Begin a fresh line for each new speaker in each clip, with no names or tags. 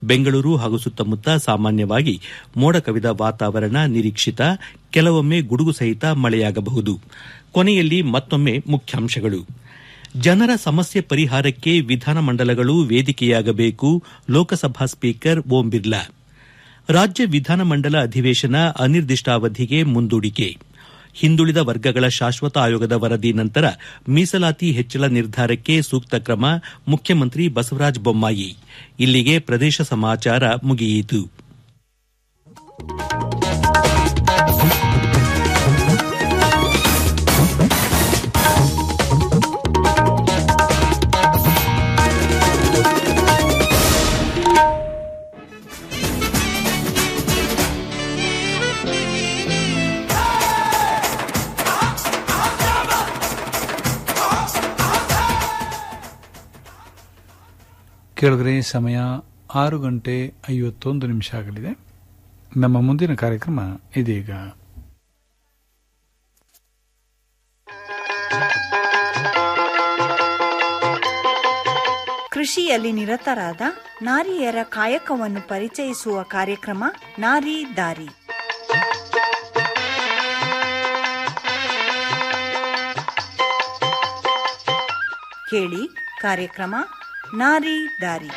ಬೆಂಗಳೂರು ಹಾಗೂ ಸುತ್ತಮುತ್ತ ಸಾಮಾನ್ಯವಾಗಿ ಮೋಡ ಕವಿದ ವಾತಾವರಣ ನಿರೀಕ್ಷಿತ ಕೆಲವೊಮ್ಮೆ ಗುಡುಗು ಸಹಿತ ಮಳೆಯಾಗಬಹುದು ಕೊನೆಯಲ್ಲಿ ಮತ್ತೊಮ್ಮೆ ಮುಖ್ಯಾಂಶಗಳು ಜನರ ಸಮಸ್ಯೆ ಪರಿಹಾರಕ್ಕೆ ವಿಧಾನಮಂಡಲಗಳು ವೇದಿಕೆಯಾಗಬೇಕು ಲೋಕಸಭಾ ಸ್ಪೀಕರ್ ಓಂ ಬಿರ್ಲಾ ರಾಜ್ಯ ವಿಧಾನಮಂಡಲ ಅಧಿವೇಶನ ಅನಿರ್ದಿಷ್ಟಾವಧಿಗೆ ಮುಂದೂಡಿಕೆ ಹಿಂದುಳಿದ ವರ್ಗಗಳ ಶಾಶ್ವತ ಆಯೋಗದ ವರದಿ ನಂತರ ಮೀಸಲಾತಿ ಹೆಚ್ಚಳ ನಿರ್ಧಾರಕ್ಕೆ ಸೂಕ್ತ ಕ್ರಮ ಮುಖ್ಯಮಂತ್ರಿ ಬಸವರಾಜ ಬೊಮ್ಮಾಯಿ ಇಲ್ಲಿಗೆ ಪ್ರದೇಶ ಸಮಾಚಾರ ಮುಗಿಯಿತು
ಕೇಳಿದ್ರೆ ಸಮಯ ಆರು ಗಂಟೆ ಐವತ್ತೊಂದು ನಿಮಿಷ ಆಗಲಿದೆ ನಮ್ಮ ಮುಂದಿನ ಕಾರ್ಯಕ್ರಮ ಇದೀಗ
ಕೃಷಿಯಲ್ಲಿ ನಿರತರಾದ ನಾರಿಯರ ಕಾಯಕವನ್ನು ಪರಿಚಯಿಸುವ ಕಾರ್ಯಕ್ರಮ ನಾರಿ ದಾರಿ ಕೇಳಿ ಕಾರ್ಯಕ್ರಮ ನಾರಿ ದಾರಿ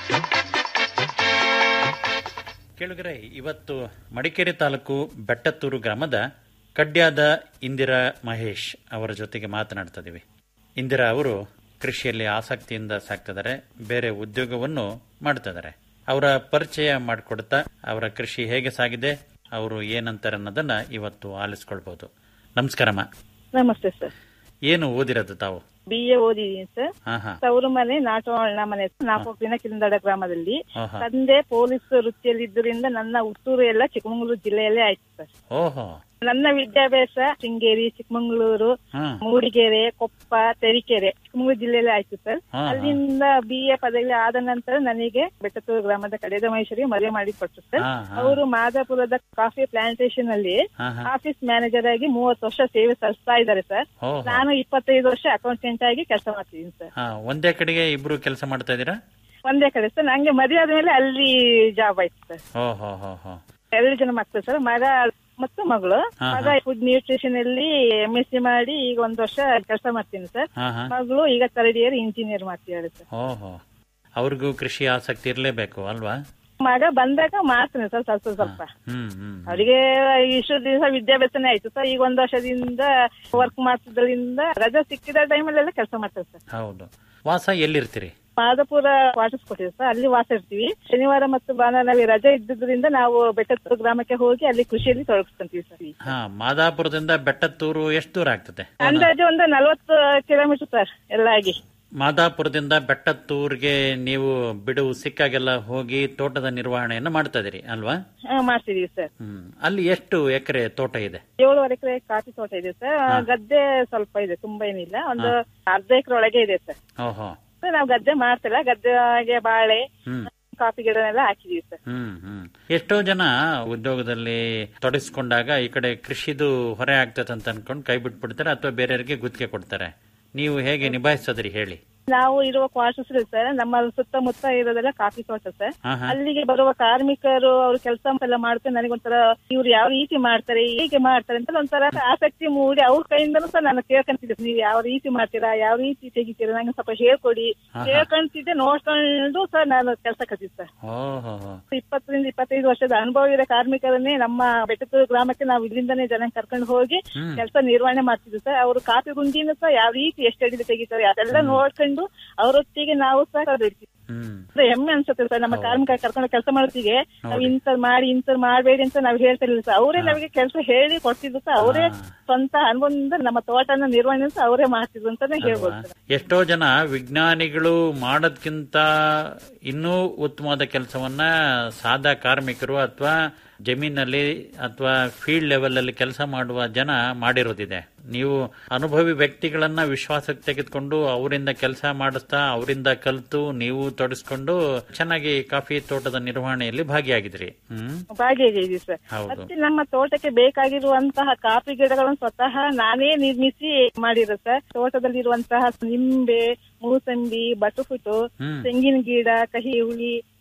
ಕೇಳುಗರೆ ಇವತ್ತು ಮಡಿಕೇರಿ ತಾಲೂಕು ಬೆಟ್ಟತ್ತೂರು ಗ್ರಾಮದ ಕಡ್ಯಾದ ಇಂದಿರಾ ಮಹೇಶ್ ಅವರ ಜೊತೆಗೆ ಮಾತನಾಡ್ತಾ ಇದೀವಿ ಇಂದಿರಾ ಅವರು ಕೃಷಿಯಲ್ಲಿ ಆಸಕ್ತಿಯಿಂದ ಸಾಕ್ತಿದ್ದಾರೆ ಬೇರೆ ಉದ್ಯೋಗವನ್ನು ಮಾಡ್ತಿದ್ದಾರೆ ಅವರ ಪರಿಚಯ ಮಾಡಿಕೊಡ್ತಾ ಅವರ ಕೃಷಿ ಹೇಗೆ ಸಾಗಿದೆ ಅವರು ಏನಂತಾರೆ ಅನ್ನೋದನ್ನ ಇವತ್ತು ಆಲಿಸ್ಕೊಳ್ಬಹುದು ನಮಸ್ಕಾರಮ್ಮ
ನಮಸ್ತೆ ಸರ್
ಏನು ಓದಿರೋದು ತಾವು
ಬಿ ಎ ಓದಿದೀನಿ ಸರ್
ಹಾ ಹಾ
ತವರು ಮನೆ ನಾಟವಾಳ ಮನೆ ನಾಲ್ಕು ದಿನ ಕಿಂದಡ ಗ್ರಾಮದಲ್ಲಿ
ಹಾ, ಹಾ.
ತಂದೆ ಪೊಲೀಸ್ ವೃತ್ತಿಯಲ್ಲಿದ್ದರಿಂದ ನನ್ನ ಹುಟ್ಟೂರು ಎಲ್ಲ ಚಿಕ್ಕಮಗಳೂರು ಜಿಲ್ಲೆಯಲ್ಲೇ ಆಯ್ತು ಸರ್
ಓಹೋ
ನನ್ನ ವಿದ್ಯಾಭ್ಯಾಸ ಶೃಂಗೇರಿ ಚಿಕ್ಕಮಗಳೂರು
ಹಾ
ಮೂಡಿಗೆರೆ ಕೊಪ್ಪ ತೆರಿಕೆರೆ ಚಿಕ್ಕಮಗಳೂರು ಜಿಲ್ಲೆಯಲ್ಲೇ ಆಯ್ತು ಸರ್
ಹಾ, ಹಾ.
ಅಲ್ಲಿಂದ ಬಿ ಎ ಪದವಿ ಆದ ನಂತರ ನನಗೆ ಬೆಟ್ಟತೂರು ಗ್ರಾಮದ ಕಡೆದ ಮಹೇಶ್ವರಿ ಮದುವೆ ಮಾಡಿ ಕೊಟ್ಟರು ಸರ್
ಹಾ, ಹಾ.
ಅವರು ಮಾದಾಪುರದ ಕಾಫಿ ಪ್ಲಾಂಟೇಶನ್ ಅಲ್ಲಿ
ಹಾ, ಹಾ.
ಆಫೀಸ್ ಮ್ಯಾನೇಜರ್ ಆಗಿ ಮೂವತ್ತು ವರ್ಷ ಸೇವೆ ಸಲ್ಲಿಸ್ತಾ ಇದ್ದಾರೆ ಸರ್
ಓಹೋ
ನಾನು ಇಪ್ಪತ್ತೈದು ವರ್ಷ ಅಕೌಂಟೆಂಟ್ ಆಗಿ ಕೆಲಸ ಮಾಡ್ತಿದ್ದೀನಿ ಸರ್
ಹಾ ಒಂದೇ ಕಡೆಗೆ ಇಬ್ರು ಕೆಲಸ ಮಾಡ್ತಾ ಇದ್ದೀರಾ
ಒಂದೇ ಕಡೆ ಸರ್ ನಂಗೆ ಮದುವೆ ಆದ್ಮೇಲೆ ಅಲ್ಲಿ ಜಾಬ್ ಆಯ್ತು ಸರ್
ಹೋ ಹೋ ಹೋ ಹೋ
ಎರಡು ಜನ ಮಕ್ಕಳು ಸರ್ ಮಗ ಮತ್ತು ಮಗಳು
ಹಾ,
ಮಗ ಫುಡ್ ನ್ಯೂಟ್ರಿಷನ್ ಅಲ್ಲಿ ಎಂ ಎಸ್ ಸಿ ಮಾಡಿ ಈಗ ಒಂದು ವರ್ಷ ಕೆಲಸ ಮಾಡ್ತೀನಿ ಸರ್
ಹಾ ಹಾ
ಮಗಳು ಈಗ ಥರ್ಡ್ ಇಯರ್ ಇಂಜಿನಿಯರ್ ಮಾಡ್ತಿದ್ದಾಳೆ ಸರ್
ಓಹೋ ಅವ್ರಿಗೂ ಕೃಷಿ ಆಸಕ್ತಿ ಇರಲೇಬೇಕು ಅಲ್ವಾ
ಮಗ ಬಂದಾಗ ಮಾಡ್ತೀನಿ ಸರ್ ಸ್ವಲ್ಪ ಸ್ವಲ್ಪ
ಹ್ಮ್ ಹ್ಮ್
ಅವರಿಗೆ ಇಷ್ಟು ದಿವಸ ವಿದ್ಯಾಭ್ಯಾಸನೇ ಆಯ್ತು ಸರ್ ಈಗ ಒಂದು ವರ್ಷದಿಂದ ವರ್ಕ್ ಮಾಡ್ತಿದ್ದರಿಂದ ರಜೆ ಸಿಕ್ಕಿದ ಟೈಮಲ್ಲೆಲ್ಲ ಕೆಲಸ ಮಾಡ್ತಾರೆ ಸರ್
ಹೌದು ವಾಸ ಎಲ್ಲಿರ್ತೀರಿ
ಮಾದಪುರ ಕ್ವಾರ್ಟರ್ಸ್ ಕೊಟ್ಟಿದೆ ಸರ್ ಅಲ್ಲಿ ವಾಸ ಇರ್ತೀವಿ ಶನಿವಾರ ಮತ್ತು ಭಾನುವಾರ ನಾವು ರಜೆ ಇದ್ದಿದ್ರಿಂದ ನಾವು ಬೆಟ್ಟತ್ತೂರು ಗ್ರಾಮಕ್ಕೆ ಹೋಗಿ ಅಲ್ಲಿ ಕೃಷಿಯಲ್ಲಿ ತೊಡಗಿಸ್ಕೊಂತೀವಿ ಸರ್
ಹಾ ಮಾದಾಪುರದಿಂದ ಬೆಟ್ಟತ್ತೂರು ಎಷ್ಟು ದೂರ ಆಗ್ತದೆ
ಅಂದಾಜು ಒಂದು ನಲ್ವತ್ತು ಕಿಲೋಮೀಟರ್ ಸರ್ ಎಲ್ಲ ಆಗಿ
ಮಾದಾಪುರದಿಂದ ಬೆಟ್ಟತ್ತೂರ್ಗೆ ನೀವು ಬಿಡುವು ಸಿಕ್ಕಾಗೆಲ್ಲ ಹೋಗಿ ತೋಟದ ನಿರ್ವಹಣೆಯನ್ನು ಮಾಡ್ತಾ ಇದೀರಿ ಅಲ್ವಾ
ಹಾ, ಮಾಡ್ತಿದೀವಿ ಸರ್
ಹ್ಮ್ ಅಲ್ಲಿ ಎಷ್ಟು ಎಕರೆ ತೋಟ ಇದೆ
ಏಳುವರೆ ಎಕರೆ ಕಾಫಿ ತೋಟ ಇದೆ ಸರ್ ಗದ್ದೆ ಸ್ವಲ್ಪ ಇದೆ ತುಂಬಾ ಏನಿಲ್ಲ ಒಂದು ಅರ್ಧ ಎಕರೆ ಒಳಗೆ ಇದೆ ಸರ್
ಓಹೋ
ಸರ್ ನಾವು ಗದ್ದೆ ಮಾಡ್ತಿಲ್ಲ ಗದ್ದೆಗೆ ಬಾಳೆ
ಹ್ಮ್
ಕಾಫಿ ಗಿಡನೆಲ್ಲ ಹಾಕಿದೀವಿ ಸರ್
ಹ್ಮ್ ಹ್ಮ್ ಎಷ್ಟೋ ಜನ ಉದ್ಯೋಗದಲ್ಲಿ ತೊಡಗಿಸ್ಕೊಂಡಾಗ ಈ ಕಡೆ ಕೃಷಿದು ಹೊರೆ ಆಗ್ತದೆ ಅಂತ ಅನ್ಕೊಂಡು ಕೈ ಬಿಟ್ಬಿಡ್ತಾರೆ ಅಥವಾ ಬೇರೆಯವರಿಗೆ ಗುತ್ತಿಗೆ ಕೊಡ್ತಾರೆ ನೀವು ಹೇಗೆ ನಿಭಾಯಿಸೋದ್ರಿ ಹೇಳಿ
ನಾವು ಇರುವ ಕ್ವಾರ್ಟರ್ಸ್ ಸರ್ ನಮ್ಮ ಸುತ್ತಮುತ್ತ ಇರೋದೆಲ್ಲ ಕಾಫಿ ತೋಟ ಸರ್
ಹಾ ಹಾ
ಅಲ್ಲಿಗೆ ಬರುವ ಕಾರ್ಮಿಕರು ಅವ್ರು ಕೆಲಸ ಎಲ್ಲ ಮಾಡ್ಕೊಂಡು ನನಗೊಂಥರ ಇವ್ರು ಯಾವ ರೀತಿ ಮಾಡ್ತಾರೆ ಹೇಗೆ ಮಾಡ್ತಾರೆ ಅಂತ ಒಂಥರ ಆಸಕ್ತಿ ಮೂಡಿ ಅವ್ರ ಕೈಯಿಂದನೂ ಸಹ ನಾನು ಕೇಳ್ಕೊಂತಿದ್ದೆ ನೀವು ಯಾವ ರೀತಿ ಮಾಡ್ತೀರಾ ಯಾವ ರೀತಿ ತೆಗಿತೀರಾ ನಂಗೆ ಸ್ವಲ್ಪ ಹೇಳ್ಕೊಡಿ
ಹಾ, ಹಾ.
ಕೇಳ್ಕೊಂತಿದ್ದೆ ನೋಡ್ಕೊಂಡು ಸರ್ ನಾನು ಕೆಲಸ ಕತ್ತಿದ್ದೆ ಸರ್
ಓಹೋ ಹೋ.
ಇಪ್ಪತ್ತರಿಂದ ಇಪ್ಪತ್ತೈದು ವರ್ಷದ ಅನುಭವ ಇರೋ ಕಾರ್ಮಿಕರನ್ನೇ ನಮ್ಮ ಬೆಟ್ಟತೂರು ಗ್ರಾಮಕ್ಕೆ ನಾವು ಇಲ್ಲಿಂದನೇ ಜನ ಕರ್ಕೊಂಡು ಹೋಗಿ
ಹ್ಮ್.
ಕೆಲಸ ನಿರ್ವಹಣೆ ಮಾಡ್ತಿದ್ವಿ ಸರ್ ಅವರು ಕಾಫಿ ಗುಂಡಿನೂ ಸಹ ಯಾವ ರೀತಿ ಎಷ್ಟು ಅಡಿಗೆ ತೆಗಿತಾರೆ ಅದೆಲ್ಲ ನೋಡ್ಕೊಂಡು ಅವರೊಟ್ಟಿಗೆ ನಾವು ಸಹ ಕಲಿತೀವಿ.
ಹ್ಮ್
ಅಂದ್ರೆ ಹೆಮ್ಮೆ ಅನ್ಸುತ್ತೆ ಸರ್ ನಮ್ಮ
ಹೌದು.
ಕಾರ್ಮಿಕ ಕರ್ಕೊಂಡು ಕೆಲಸ ಮಾಡೋತ್ತಿಗೆ ನಾವು
ಹೌದು.
ಇಂಥದ್ ಮಾಡಿ ಇಂಥದ್ ಮಾಡಬೇಡಿ ಅಂತ ನಾವು ಹೇಳ್ತಿರ್ಲಿಲ್ಲ ಸರ್ ಅವರೇ ನಮಗೆ ಕೆಲಸ ಹೇಳಿ ಕೊಡ್ತಿದ್ರು ಸರ್ ಅವರೇ
ಹಾ.
ಸ್ವಂತ ಅನುಭವದಿಂದ ನಮ್ಮ ತೋಟನ ನಿರ್ವಹಣೆ ಸಹ ಅವರೇ ಮಾಡ್ತಿದ್ರು ಅಂತಾನೆ ಹೇಳ್ಬೋದು
ಅಲ್ವಾ?
ಸರ್
ಎಷ್ಟೋ ಜನ ವಿಜ್ಞಾನಿಗಳು ಮಾಡೋದ್ಕಿಂತ ಇನ್ನೂ ಉತ್ತಮವಾದ ಕೆಲಸವನ್ನ ಸಾದಾ ಕಾರ್ಮಿಕರು ಅಥವಾ ಜಮೀನಲ್ಲಿ ಅಥವಾ ಫೀಲ್ಡ್ ಲೆವೆಲ್ ಅಲ್ಲಿ ಕೆಲಸ ಮಾಡುವ ಜನ ಮಾಡಿರೋದಿದೆ ನೀವು ಅನುಭವಿ ವ್ಯಕ್ತಿಗಳನ್ನ ವಿಶ್ವಾಸಕ್ಕೆ ತೆಗೆದುಕೊಂಡು ಅವರಿಂದ ಕೆಲಸ ಮಾಡಿಸ್ತಾ ಅವರಿಂದ ಕಲಿತು ನೀವು ತೊಡಸ್ಕೊಂಡು ಚೆನ್ನಾಗಿ ಕಾಫಿ ತೋಟದ ನಿರ್ವಹಣೆಯಲ್ಲಿ ಭಾಗಿಯಾಗಿದ್ರಿ ಹ್ಮ್
ಭಾಗಿಯಾಗಿದ್ದೀವಿ ಸರ್
ಹೌದು
ಮತ್ತೆ ನಮ್ಮ ತೋಟಕ್ಕೆ ಬೇಕಾಗಿರುವಂತಹ ಕಾಫಿ ಗಿಡಗಳನ್ನು ಸ್ವತಃ ನಾನೇ ನಿರ್ಮಿಸಿ ಮಾಡಿರೋ ಸರ್ ತೋಟದಲ್ಲಿರುವಂತಹ ನಿಂಬೆ ಮೂಸಂಬಿ ಬಟುಫುಟು
ಹ್ಮ್
ತೆಂಗಿನ ಗಿಡ ಕಹಿ ಹುಳಿ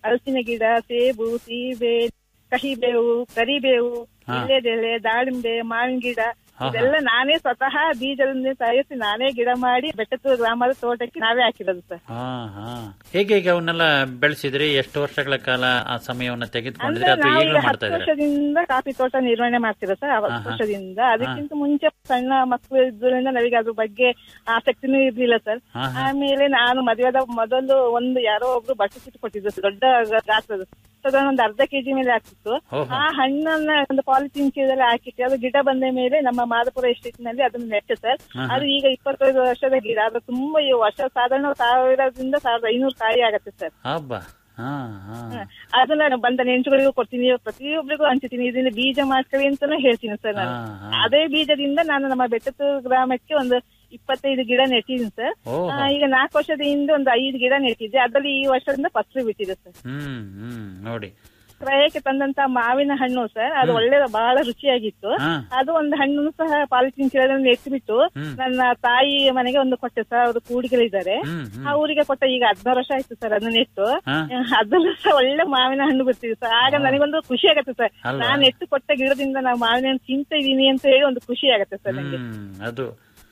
ಹಲಸಿನ ಗಿಡ ಸೇಬು ಸೀಬೆ ಕಹಿಬೇವು ಕರಿಬೇವು ಎಲೆದೆಲೆ ದಾಳಿಂಬೆ ಮಾವಿನ ಗಿಡ ಇದೆಲ್ಲ ನಾನೇ ಸ್ವತಃ ಬೀಜದಿಂದ ತಯಾರಿಸಿ ನಾನೇ ಗಿಡ ಮಾಡಿ ಬೆಟ್ಟತೂರು ಗ್ರಾಮದ ತೋಟಕ್ಕೆ ನಾವೇ ಹಾಕಿರೋದು ಸರ್
ಹಾ ಹಾ ಹೇಗೆ ಹೇಗೆ ಅವನ್ನೆಲ್ಲ ಬೆಳೆಸಿದ್ರಿ ಎಷ್ಟು ವರ್ಷಗಳ ಕಾಲ ಆ ಸಮಯವನ್ನ ತೆಗೆದುಕೊಂಡಿದ್ರಿ
ಅಂದ್ರೆ
ಅಥವಾ
ನಾವು
ಈಗಲೂ
ಈಗ
ಮಾಡ್ತಾ
ಹತ್ತು
ಇದ್ರೆ
ವರ್ಷದಿಂದ ಕಾಫಿ ತೋಟ ನಿರ್ವಹಣೆ ಮಾಡ್ತಿರೋ ಸರ್ ಹತ್ತು ವರ್ಷದಿಂದ ಅದಕ್ಕಿಂತ ಮುಂಚೆ ಸಣ್ಣ ಮಕ್ಕಳು ಇದ್ರಿಂದ ನಮಗೆ ಅದ್ರ ಬಗ್ಗೆ ಆಸಕ್ತಿನೂ ಇರ್ಲಿಲ್ಲ ಸರ್
ಹಾ,
ಆಮೇಲೆ ನಾನು ಮದುವೆದ ಮೊದಲು ಒಂದು ಯಾರೋ ಒಬ್ರು ಬಟ್ಟೆ ಸಿಟ್ಟು ಕೊಟ್ಟಿದ್ರು sir, ದೊಡ್ಡ ಗಾತ್ರದ ಅದನ್ನ ಒಂದು ಅರ್ಧ ಕೆಜಿ ಮೇಲೆ ಆಗ್ತಿತ್ತು
ಓಹೋ.
ಆ ಹಣ್ಣನ್ನ ಒಂದು ಪಾಲಿಥೀನ್ ಚೀಲದಲ್ಲಿ ಹಾಕಿಟ್ಟು ಅದು ಗಿಡ ಬಂದ ಮೇಲೆ ನಮ್ಮ ಮಾದಪುರ ಎಸ್ಟೇಟ್ ನಲ್ಲಿ ಅದನ್ನ ನೆಟ್ಟೆ ಸರ್ ಅದು ಈಗ ಇಪ್ಪತ್ತೈದು ವರ್ಷದ ಗಿಡ ಅದು ತುಂಬಾ ಈ ವರ್ಷ ಸಾಧಾರಣ ಸಾವಿರದಿಂದ ಸಾವಿರದ ಐನೂರು ಕಾಯಿ ಆಗತ್ತೆ ಸರ್
ಹಬ್ಬ ಹಾ ಹಾ
ಅದನ್ನ ನಾನು ಬಂದ ನೆಂಟುಗಳಿಗೂ ಕೊಡ್ತೀನಿ ಪ್ರತಿಯೊಬ್ಬರಿಗೂ ಹಂಚ್ತೀನಿ ಇದನ್ನ ಬೀಜ ಮಾಡ್ಕೊಳ್ಳಿ ಅಂತಾನು ಹೇಳ್ತೀನಿ ಸರ್ ನಾನು
ಹಾ,
ಅದೇ ಬೀಜದಿಂದ ನಾನು ನಮ್ಮ ಬೆಟ್ಟತೂರು ಗ್ರಾಮಕ್ಕೆ ಒಂದು ಇಪ್ಪತ್ತೈದು ಗಿಡ ನೆಟ್ಟಿದ್ದೀನಿ ಸರ್
ಓಹೋ.
ಆ, ಈಗ ನಾಲ್ಕು ವರ್ಷದ ಹಿಂದೆ ಒಂದು ಐದು ಗಿಡ ನೆಟ್ಟಿದ್ದೆ ಅದರಲ್ಲಿ ಈ ವರ್ಷದಿಂದ ಫಸಲು ಬಿಟ್ಟಿದೆ ಸರ್
ಹ್ಮ್ ಹ್ಮ್ ನೋಡಿ
ಕ್ರಯಕ್ಕೆ ತಂದಂತ ಮಾವಿನ ಹಣ್ಣು ಸರ್ ಅದು ಒಳ್ಳೆ ಬಹಳ ರುಚಿಯಾಗಿತ್ತು
ಹಾ.
ಅದು ಒಂದು ಹಣ್ಣು ಸಹ ಪಾಲಿಥೀನ್ ಚೀಲದಲ್ಲಿ ಎತ್ತಿಬಿಟ್ಟು ನನ್ನ ತಾಯಿ ಮನೆಗೆ ಒಂದು ಕೊಟ್ಟೆ ಸರ್ ಅವರು ಕೂಡಿಗಳಿದ್ದಾರೆ
ಹ್ಮ್ ಹ್ಮ್
ಆ ಊರಿಗೆ ಕೊಟ್ಟ ಈಗ ಹದಿನಾರು ವರ್ಷ ಆಯ್ತು ಸರ್ ಅದನ್ನ ನೆಟ್ಟು
ಹಾ.
ಅದನ್ನು ಸಹ ಒಳ್ಳೆ ಮಾವಿನ ಹಣ್ಣು ಬರ್ತಿದೆ ಸರ್ ಆಗ ನನಗೊಂದು ಖುಷಿ ಆಗತ್ತೆ ಸರ್
ಅಲ್ವಾ?
ನಾನು ನೆಟ್ಟು ಕೊಟ್ಟ ಗಿಡದಿಂದ ನಾವು ಮಾವಿನ ಹಣ್ಣು ತಿಂತ ಇದೀನಿ ಅಂತ ಹೇಳಿ ಒಂದು ಖುಷಿ ಆಗತ್ತೆ ಸರ್ ನಂಗೆ
ಹ್ಮ್ ಅದು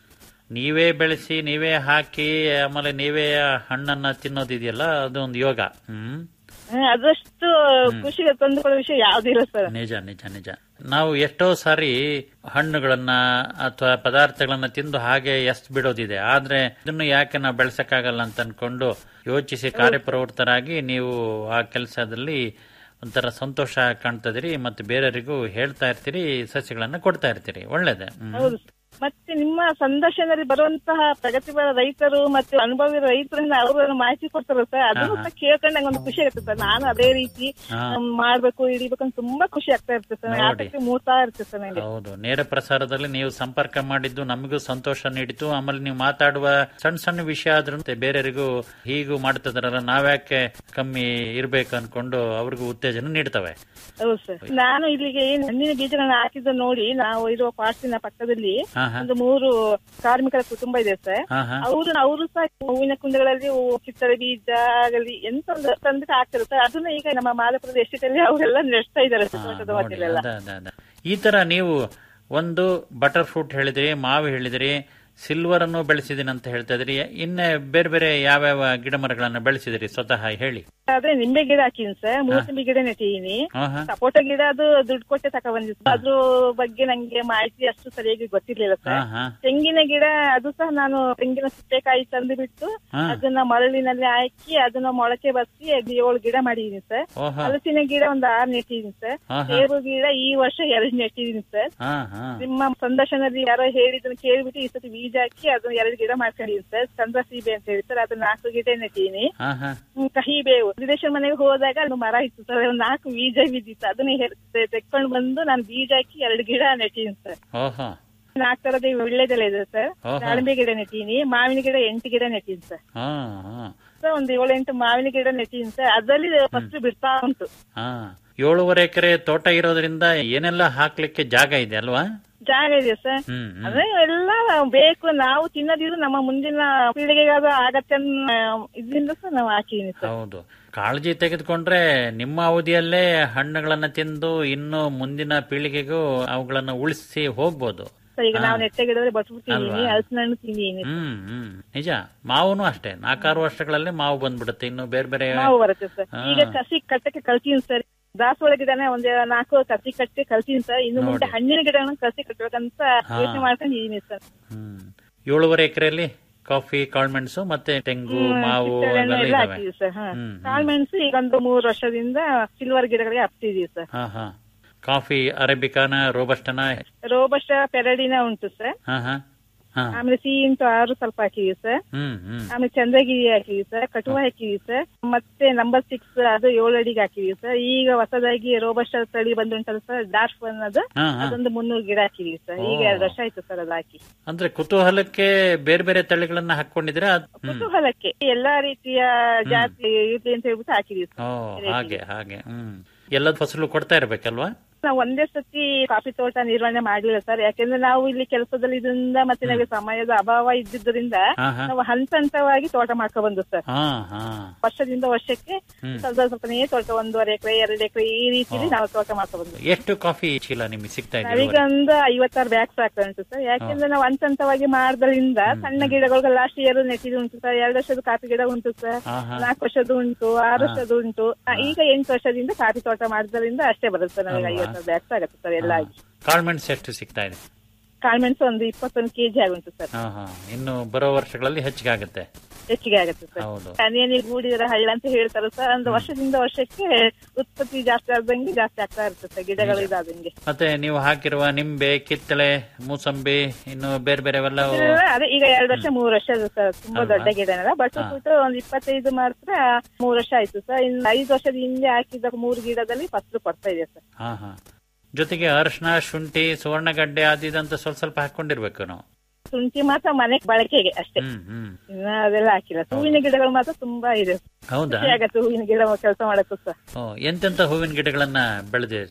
ನೀವೇ ಬೆಳೆಸಿ ನೀವೇ ಹಾಕಿ ಆಮೇಲೆ ನೀವೇ ಆ ಹಣ್ಣನ್ನ ತಿನ್ನೋದಿದೆಯಲ್ಲ ಅದು ಒಂದು ಯೋಗ ಹ್ಮ್
ಹ್ಮ್, ಅದಷ್ಟು ಖುಷಿ ತಂದುಕೊಳ್ಳೋ ವಿಷಯ ಯಾವ್ದಿಲ್ಲ ಸರ್
ನಿಜ ನಿಜ ನಿಜ ನಾವು ಎಷ್ಟೋ ಸಾರಿ ಹಣ್ಣುಗಳನ್ನ ಅಥವಾ ಪದಾರ್ಥಗಳನ್ನ ತಿಂದು ಹಾಗೆ ಎಸ್ ಬಿಡೋದಿದೆ ಆದ್ರೆ ಇದನ್ನು ಯಾಕೆ ನಾವು ಬೆಳೆಸಕ್ಕಾಗಲ್ಲ ಅಂತ ಅನ್ಕೊಂಡು ಯೋಚಿಸಿ ಕಾರ್ಯಪ್ರವೃತ್ತರಾಗಿ ನೀವು ಆ ಕೆಲಸದಲ್ಲಿ ಒಂಥರ ಸಂತೋಷ ಕಾಣ್ತದಿರಿ ಮತ್ತೆ ಬೇರೆಯವರಿಗೂ ಹೇಳ್ತಾ ಇರ್ತೀರಿ ಸಸ್ಯಗಳನ್ನ ಕೊಡ್ತಾ ಇರ್ತೀರಿ ಒಳ್ಳೇದೆ ಹ್ಮ್.
ಹೌದು ಮತ್ತೆ ನಿಮ್ಮ ಸಂದರ್ಶನದಲ್ಲಿ ಬರುವಂತಹ ಪ್ರಗತಿಪರ ರೈತರು ಮತ್ತೆ ಅನುಭವಿ ರೈತರಿಂದ ಅವರು ಮಾಹಿತಿ ಕೊಡ್ತಾರ ಸರ್ ಅದನ್ನು ಸಹ ಕೇಳ್ಕೊಂಡು ನಂಗೆ ಒಂದು ಖುಷಿ ಆಗುತ್ತೆ ಸರ್ ನಾನು ಅದೇ ರೀತಿ
ಹಾ.
ಹ್ಮ್, ಮಾಡ್ಬೇಕು ಹಿಡಿಬೇಕು ಅಂತ ತುಂಬಾ ಖುಷಿ ಆಗ್ತಾ ಇರುತ್ತೆ ಸರ್
ನೋಡಿ.
ಆಸಕ್ತಿ ಮೂಡ್ತಾ ಇರುತ್ತೆ ಸರ್ ನಂಗೆ
ಹೌದು ನೇರ ಪ್ರಸಾರದಲ್ಲಿ ನೀವು ಸಂಪರ್ಕ ಮಾಡಿದ್ದು ನಮಗೂ ಸಂತೋಷ ನೀಡಿತು ಆಮೇಲೆ ನೀವು ಮಾತಾಡುವ ಸಣ್ಣ ಸಣ್ಣ ವಿಷಯ ಆದ್ರೂ ಬೇರೆಯವರಿಗೂ ಹೀಗೂ ಮಾಡ್ತಿದಾರಲ್ಲ ನಾವ್ಯಾಕೆ ಕಮ್ಮಿ ಇರ್ಬೇಕು ಅನ್ಕೊಂಡು ಅವ್ರಿಗೂ ಉತ್ತೇಜನ ನೀಡ್ತವೆ
ಹೌದು ಸರ್ ನಾನು ಇಲ್ಲಿಗೆ ಏನ್ ಹಣ್ಣಿನ ಬೀಜಗಳನ್ನ ಹಾಕಿದ್ದು ನೋಡಿ ನಾವು ಇರುವ ಪಾರ್ಟಿನ ಪಕ್ಕದಲ್ಲಿ
ಹಾ ಹಾ
ಒಂದು ಮೂರು ಕಾರ್ಮಿಕರ ಕುಟುಂಬ ಇದೆ ಸರ್
ಹಾ ಹಾ
ಅವರು ಅವರು ಸಹ ಹೂವಿನ ಕುಂಡಗಳಲ್ಲಿ ಹೂ- ಕಿತ್ತಳೆ ಬೀಜ ಆಗಲಿ ಎಂತ ಒಂದು ತಂದು ಹಾಕ್ತಾರೆ ಸರ್ ಅದನ್ನ ಈಗ ನಮ್ಮ ಮಾದಪುರದ ಎಸ್ಟೇಟಲ್ಲಿ ಅವರೆಲ್ಲ ನೆಡ್ತಾ ಇದ್ದಾರೆ
ಹಾ,
ತೋಟದ
ನೋಡಿ,
ಮಧ್ಯಲೆಲ್ಲ
ಅದ, ಅದ, ಅದ. ಈ ತರ ನೀವು ಒಂದು ಬಟರ್ ಫ್ರೂಟ್ ಹೇಳಿದ್ರಿ ಮಾವು ಹೇಳಿದ್ರಿ ಸಿಲ್ವರ್ ಅನ್ನು ಬೆಳೆಸಿದೀನಿ ಅಂತ ಹೇಳ್ತಾ ಇದ್ರಿ ಇನ್ನೇ ಬೇರೆ ಬೇರೆ ಯಾವ್ಯಾವ ಗಿಡ ಮರಗಳನ್ನ ಬೆಳೆಸಿದಿರಿ ಸ್ವತಃ ಹೇಳಿ
ಆದ್ರೆ ನಿಂಬೆ ಗಿಡ ಹಾಕಿನಿ ಸರ್ ಮೂಸಂಬಿ ಗಿಡ ನೆಟ್ಟಿದೀನಿ
ಹಾ ಹಾ
ಸಪೋಟ ಗಿಡ ಅದು ದುಡ್ಡು ಕೊಟ್ಟೆ ತಕ ಬಂದಿತ್ತು ಅದ್ರ ಬಗ್ಗೆ ನಂಗೆ ಮಾಹಿತಿ ಅಷ್ಟು ಸರಿಯಾಗಿ ಗೊತ್ತಿರ್ಲಿಲ್ಲ
ಹಾ
ಸರ್
ಹಾ
ತೆಂಗಿನ ಗಿಡ ಅದು ಸಹ ನಾನು ತೆಂಗಿನ ಸಿಪ್ಪೆಕಾಯಿ ತಂದು ಬಿಟ್ಟು
ಹಾ.
ಅದನ್ನ ಮರಳಿನಲ್ಲಿ ಹಾಕಿ ಅದನ್ನ ಮೊಳಕೆ ಬಸಿ ಅದು ಏಳು ಗಿಡ ಮಾಡಿದೀನಿ ಸರ್
ಓಹೋ
ಹಲಸಿನ ಗಿಡ ಒಂದು ಆರು ನೆಟ್ಟಿದೀನಿ ಸರ್
ಹಾ, ಹಾ.
ಸೇಬು ಗಿಡ ಈ ವರ್ಷ ಎರಡು ನೆಟ್ಟಿದೀನಿ ಸರ್
ಹಾ ಹಾ
ನಿಮ್ಮ ಸಂದರ್ಶನದಲ್ಲಿ ಯಾರೋ ಹೇಳಿದ್ದನ್ನ ಕೇಳ್ಬಿಟ್ಟು ಈ ಸತಿ ಬೀಜ ಹಾಕಿ ಅದನ್ನ ಎರಡು ಗಿಡ ಮಾಡ್ಕೊಂಡಿದ್ದೀನಿ ಸರ್ ಚಂದ್ರ ಸೀಬೆ ಅಂತ ಹೇಳಿ ಸರ್ ಅದನ್ನ ನಾಲ್ಕು ಗಿಡ ನೆಟ್ಟಿದೀನಿ
ಹಾ ಹಾ
ಹ್ಮ್, ಕಹಿ ಬೇವು ರಿಲೇಷನ್ ಮನೆಗೆ ಹೋದಾಗ ಅದು ಮರ ಇತ್ತು ಸರ್ ಒಂದು ನಾಲ್ಕು ಬೀಜ ಬಿದ್ದಿತ್ತು ಅದನ್ನ ಹೆ- ತೆ- ತೆಕ್ಕೊಂಡು ಬಂದು ನಾನು ಬೀಜ ಹಾಕಿ ಎರಡು ಗಿಡ ನೆಟ್ಟಿದ್ದೀನಿ ಸರ್
ಓಹೋ
ನಾಲ್ಕು ತರದ ವಿಳ್ಳೆದೆಲೆ ಇದೆ ಸರ್
ಓಹೋ.
ದಾಳಿಂಬೆ ಗಿಡ ನೆಟ್ಟಿನಿ ಮಾವಿನ ಗಿಡ ಎಂಟು ಗಿಡ ನೆಟ್ಟಿನಿ ಸರ್
ಹಾ ಹಾ
ಸರ್ ಒಂದು ಏಳು ಎಂಟು ಮಾವಿನ ಗಿಡ ನೆಟ್ಟಿನಿ ಸರ್ ಅದರಲ್ಲಿ ಫಸ್ಟ್ ಬಿಡ್ತಾ ಉಂಟು
ಹಾ ಏಳೂವರೆ ಎಕರೆ ತೋಟ ಇರೋದ್ರಿಂದ ಏನೆಲ್ಲ ಹಾಕ್ಲಿಕ್ಕೆ ಜಾಗ ಇದೆ ಅಲ್ವಾ
ಜಾಗ ಇದೆ ಸರ್
ಹ್ಮ್ ಹ್ಮ್.
ಅದೇ ಎಲ್ಲ ಬೇಕು ನಾವು ತಿನ್ನೋದಿದ್ರು ನಮ್ಮ ಮುಂದಿನ ಪೀಳಿಗೆಗಾದ ಆಗತ್ತೆ ಅನ್ನೋ ಇದರಿಂದ ಸರ್ ನಾವು ಹಾಕಿದೀನಿ ಸರ್
ಹೌದು ಕಾಳಜಿ ತೆಗೆದುಕೊಂಡ್ರೆ ನಿಮ್ಮ ಅವಧಿಯಲ್ಲೇ ಹಣ್ಣುಗಳನ್ನ ತಿಂದು ಇನ್ನು ಮುಂದಿನ ಪೀಳಿಗೆಗೂ ಅವುಗಳನ್ನ ಉಳಿಸಿ ಹೋಗ್ಬೋದು
ಸರ್ ಈಗ ನಾವು ನೆಟ್ಟೆ ಗಿಡದಲ್ಲಿ ಬಟ್ಬಿಟ್ಟು ತಿಂದೀನಿ
ಅಲ್ವಾ?
ಹಲಸಿನ ಹಣ್ಣು ತಿಂದೀನಿ
ಹ್ಮ್ ಹ್ಮ್ ನಿಜ ಮಾವುನು ಅಷ್ಟೇ ನಾಲ್ಕಾರು ವರ್ಷಗಳಲ್ಲೇ ಮಾವು ಬಂದ್ಬಿಡುತ್ತೆ ಇನ್ನು ಬೇರೆ ಬೇರೆ
ಮಾವು ಬರುತ್ತೆ ಸರ್
ಹಾ.
ಈಗ ಕಸಿ ಕಟ್ಟಕ್ಕೆ ಕಲ್ತೀನಿ ಸರ್ ದಾಸವಾಳ ಗಿಡನೇ ಒಂದ್ ನಾಲ್ಕು ಕಸಿ ಕಟ್ಟಿ ಕಲ್ತೀನಿ ಸರ್ ಇನ್ನು ಮುಂದೆ
ನೋಡಿ.
ಹಣ್ಣಿನ ಗಿಡಗಳನ್ನ ಕಸಿ ಕಟ್ಬೇಕಂತ
ಹಾ.
ಯೋಚನೆ ಮಾಡ್ಕೊಂಡು ಇದೀನಿ ಸರ್
ಹ್ಮ್ ಏಳುವರೆ ಎಕರೆಯಲ್ಲಿ ಕಾಫಿ ಕಾಳ್ಮೆಣಸು ಮತ್ತೆ ತೆಂಗು ಮಾವು
ಕಿತ್ತಳೆ ಹಣ್ಣು
ಅವೆಲ್ಲ
ಎಲ್ಲ
ಇದಾವೆ
ಹಾಕಿದೀವಿ ಸರ್ ಹಾ
ಹ್ಮ್, ಹ್ಮ್.
ಕಾಳ್ಮೆಣಸು ಈಗ ಒಂದು ಮೂರು ವರ್ಷದಿಂದ ಸಿಲ್ವರ್ ಗಿಡಗಳಿಗೆ ಹಬ್ತಿದೀವಿ ಸರ್
ಹಾ ಹಾ ಕಾಫಿ ಅರೇಬಿಕಾನ ರೋಬಸ್ಟನ
ರೋಬಸ್ಟ ಪೆರಡಿನ ಉಂಟು ಸರ್
ಹಾ ಹಾ ಹಾ
ಆಮೇಲೆ ಸಿಹಿ ಇಂಟು ಆರು ಸ್ವಲ್ಪ ಹಾಕಿದೀವಿ ಸರ್
ಹ್ಮ್ ಹ್ಮ್
ಆಮೇಲೆ ಚಂದ್ರಗಿರಿ ಹಾಕಿದೀವಿ ಸರ್ ಕಟುವ ಹಾಕಿದೀವಿ ಸರ್ ಮತ್ತೆ ನಂಬರ್ ಸಿಕ್ಸ್ ಅದು ಏಳು ಅಡಿಗೆ ಹಾಕಿದೀವಿ ಸರ್ ಈಗ ಹೊಸದಾಗಿ ರೋಬಸ್ಟ ತಳಿ ಬಂದುಂಟಲ್ಲ ಸರ್ ಡಾರ್ಫ್ ಅನ್ನೋದು
ಹಾ ಹಾ
ಅದೊಂದು ಮುನ್ನೂರು ಗಿಡ ಹಾಕಿದೀವಿ ಸರ್ ಈಗ
ಓ.
ಎರಡು ವರ್ಷ ಆಯ್ತು ಸರ್ ಅದು ಹಾಕಿ
ಅಂದ್ರೆ ಕುತೂಹಲಕ್ಕೆ ಬೇರೆ ಬೇರೆ ತಳಿಗಳನ್ನ ಹಾಕೊಂಡಿದ್ರೆ ಅದ್- ಹ್ಮ್
ಕುತೂಹಲಕ್ಕೆ ಎಲ್ಲಾ ರೀತಿಯ ಜಾತಿ ಇರ್ಲಿ ಅಂತ ಹೇಳ್ಬಿಟ್ಟು ಹಾಕಿದೀವಿ ಸರ್
ಓ ಹಾಗೆ ಹಾಗೆ ಹ್ಮ್ ಎಲ್ಲದ ಫಸಲು ಕೊಡ್ತಾ ಇರ್ಬೇಕಲ್ವಾ
ನಾವು ಒಂದೇ ಸತಿ ಕಾಫಿ ತೋಟ ನಿರ್ವಹಣೆ ಮಾಡ್ಲಿಲ್ಲ ಸರ್ ಯಾಕೆಂದ್ರೆ ನಾವು ಇಲ್ಲಿ ಕೆಲಸದಲ್ಲಿ ಇದರಿಂದ ಮತ್ತೆ ನಮಗೆ ಸಮಯದ ಅಭಾವ ಇದ್ದಿದ್ದರಿಂದ
ಹಾ ಹಾ
ನಾವು ಹಂತ ಹಂತವಾಗಿ ತೋಟ ಮಾಡ್ಕೊಂಡ್ ಬಂದು ಸರ್
ಹಾ ಹಾ
ವರ್ಷದಿಂದ ವರ್ಷಕ್ಕೆ
ಹ್ಮ್.
ಸ್ವಲ್ಪ ಸ್ವಲ್ಪನೇ ತೋಟ ಒಂದೂವರೆ ಎಕರೆ ಎರಡು ಎಕರೆ ಈ ರೀತಿಲಿ ನಾವು ತೋಟ ಮಾಡ್ಕೊಂಡ್ ಬಂದು
ಎಷ್ಟು ಕಾಫಿ ಚೀಲ ನಿಮಗೆ ಸಿಗ್ತಾ ಇದೆ
ನಾವೀಗ ಒಂದು ಐವತ್ತಾರು ಬ್ಯಾಗ್ಸ್ ಆಗ್ತಾ ಉಂಟು ಸರ್ ಯಾಕೆಂದ್ರೆ ನಾವು ಹಂತ ಹಂತವಾಗಿ ಮಾಡೋದ್ರಿಂದ ಸಣ್ಣ ಗಿಡಗಳು ಲಾಸ್ಟ್ ಇಯರ್ ನೆಟ್ಟಿದ್ದು ಉಂಟು ಸರ್ ಎರಡು ವರ್ಷದ ಕಾಫಿ ಗಿಡ ಉಂಟು ಸರ್
ಹಾ ಹಾ
ನಾಲ್ಕು ವರ್ಷದ ಉಂಟು ಆರು ವರ್ಷದ ಉಂಟು ಆ, ಈಗ ಎಂಟು ವರ್ಷದಿಂದ ಕಾಫಿ ತೋಟ ಮಾಡೋದ್ರಿಂದ ಅಷ್ಟೇ ಬರುತ್ತೆ ಸರ್ ನಮಗೆ ಐವತ್ತಾರು ಬ್ಯಾಗ್ಸ್ ಆಗುತ್ತೆ ಸರ್ ಎಲ್ಲ ಆಗಿ
ಕಾಳ್ಮೆಣ್ಸ್ ಎಷ್ಟು ಸಿಗ್ತಾ ಇದೆ
ಕಾಳ್ಮೆಣಸು ಒಂದು ಇಪ್ಪತ್ತೊಂದು ಕೆಜಿ ಆಗುಂಟು ಸರ್
ಹಾ ಹಾ ಇನ್ನು ಬರೋ ವರ್ಷಗಳಲ್ಲಿ ಹೆಚ್ಚಿಗೆ ಆಗುತ್ತೆ
ಹೆಚ್ಚಿಗೆ ಆಗುತ್ತೆ ಸರ್
ಹೌದು
ಕನಿಯಲ್ಲಿ ಗೂಡಿದ್ರೆ ಹಳ್ಳ ಅಂತ ಹೇಳ್ತಾರೆ ಸರ್ ಒಂದು ವರ್ಷದಿಂದ ವರ್ಷಕ್ಕೆ ಉತ್ಪತ್ತಿ ಜಾಸ್ತಿ ಆದಂಗೆ ಜಾಸ್ತಿ ಆಗ್ತಾ ಇರುತ್ತೆ ಸರ್ ಗಿಡಗಳು ಇದಾದಂಗೆ
ಮತ್ತೆ ನೀವು ಹಾಕಿರುವ ನಿಂಬೆ ಕಿತ್ತಳೆ ಮೂಸಂಬಿ ಇನ್ನು ಬೇರೆ ಬೇರೆವೆಲ್ಲ
ಇಲ್ಲ, ಅದೇ ಈಗ ಎರಡು ವರ್ಷ ಮೂರು ವರ್ಷ ಅದು ಸರ್ ತುಂಬಾ
ಅಲ್ವಾ?
ದೊಡ್ಡ ಗಿಡನಲ್ಲ ಬಟ್
ಹಾ.
ಬಿಟ್ಟು ಒಂದು ಇಪ್ಪತ್ತೈದು ಮಾತ್ರ ಮೂರು ವರ್ಷ ಆಯ್ತು ಸರ್ ಇನ್ನು ಐದು ವರ್ಷದ ಹಿಂದೆ ಹಾಕಿದ ಮೂರು ಗಿಡದಲ್ಲಿ ಫಸಲು ಕೊಡ್ತಾ ಇದೆ ಸರ್
ಹಾ ಹಾ ಜೊತೆಗೆ ಅರಿಶಿನ ಶುಂಠಿ ಸುವರ್ಣಗಡ್ಡೆ ಅದು ಇದಂತ ಸ್ವಲ್ಪ ಸ್ವಲ್ಪ ಹಾಕೊಂಡಿರ್ಬೇಕು ನಾವು
ಶುಂಠಿ ಮಾತ್ರ ಮನೆ ಬಳಕೆಗೆ ಅಷ್ಟೇ
ಹ್ಮ್ ಹ್ಮ್
ಇನ್ನ ಅದೆಲ್ಲ ಹಾಕಿಲ್ಲ ಹೂವಿನ ಗಿಡಗಳು ಮಾತ್ರ ತುಂಬಾ ಇದೆ
ಹೌದಾ
ಖುಷಿ ಆಗತ್ತೆ ಹೂವಿನ ಗಿಡ ಕೆಲಸ ಮಾಡಕ್ಕೂ ಸರ್
ಓ ಎಂತೆಂತ ಹೂವಿನ ಗಿಡಗಳನ್ನ ಬೆಳೆದಿದೆ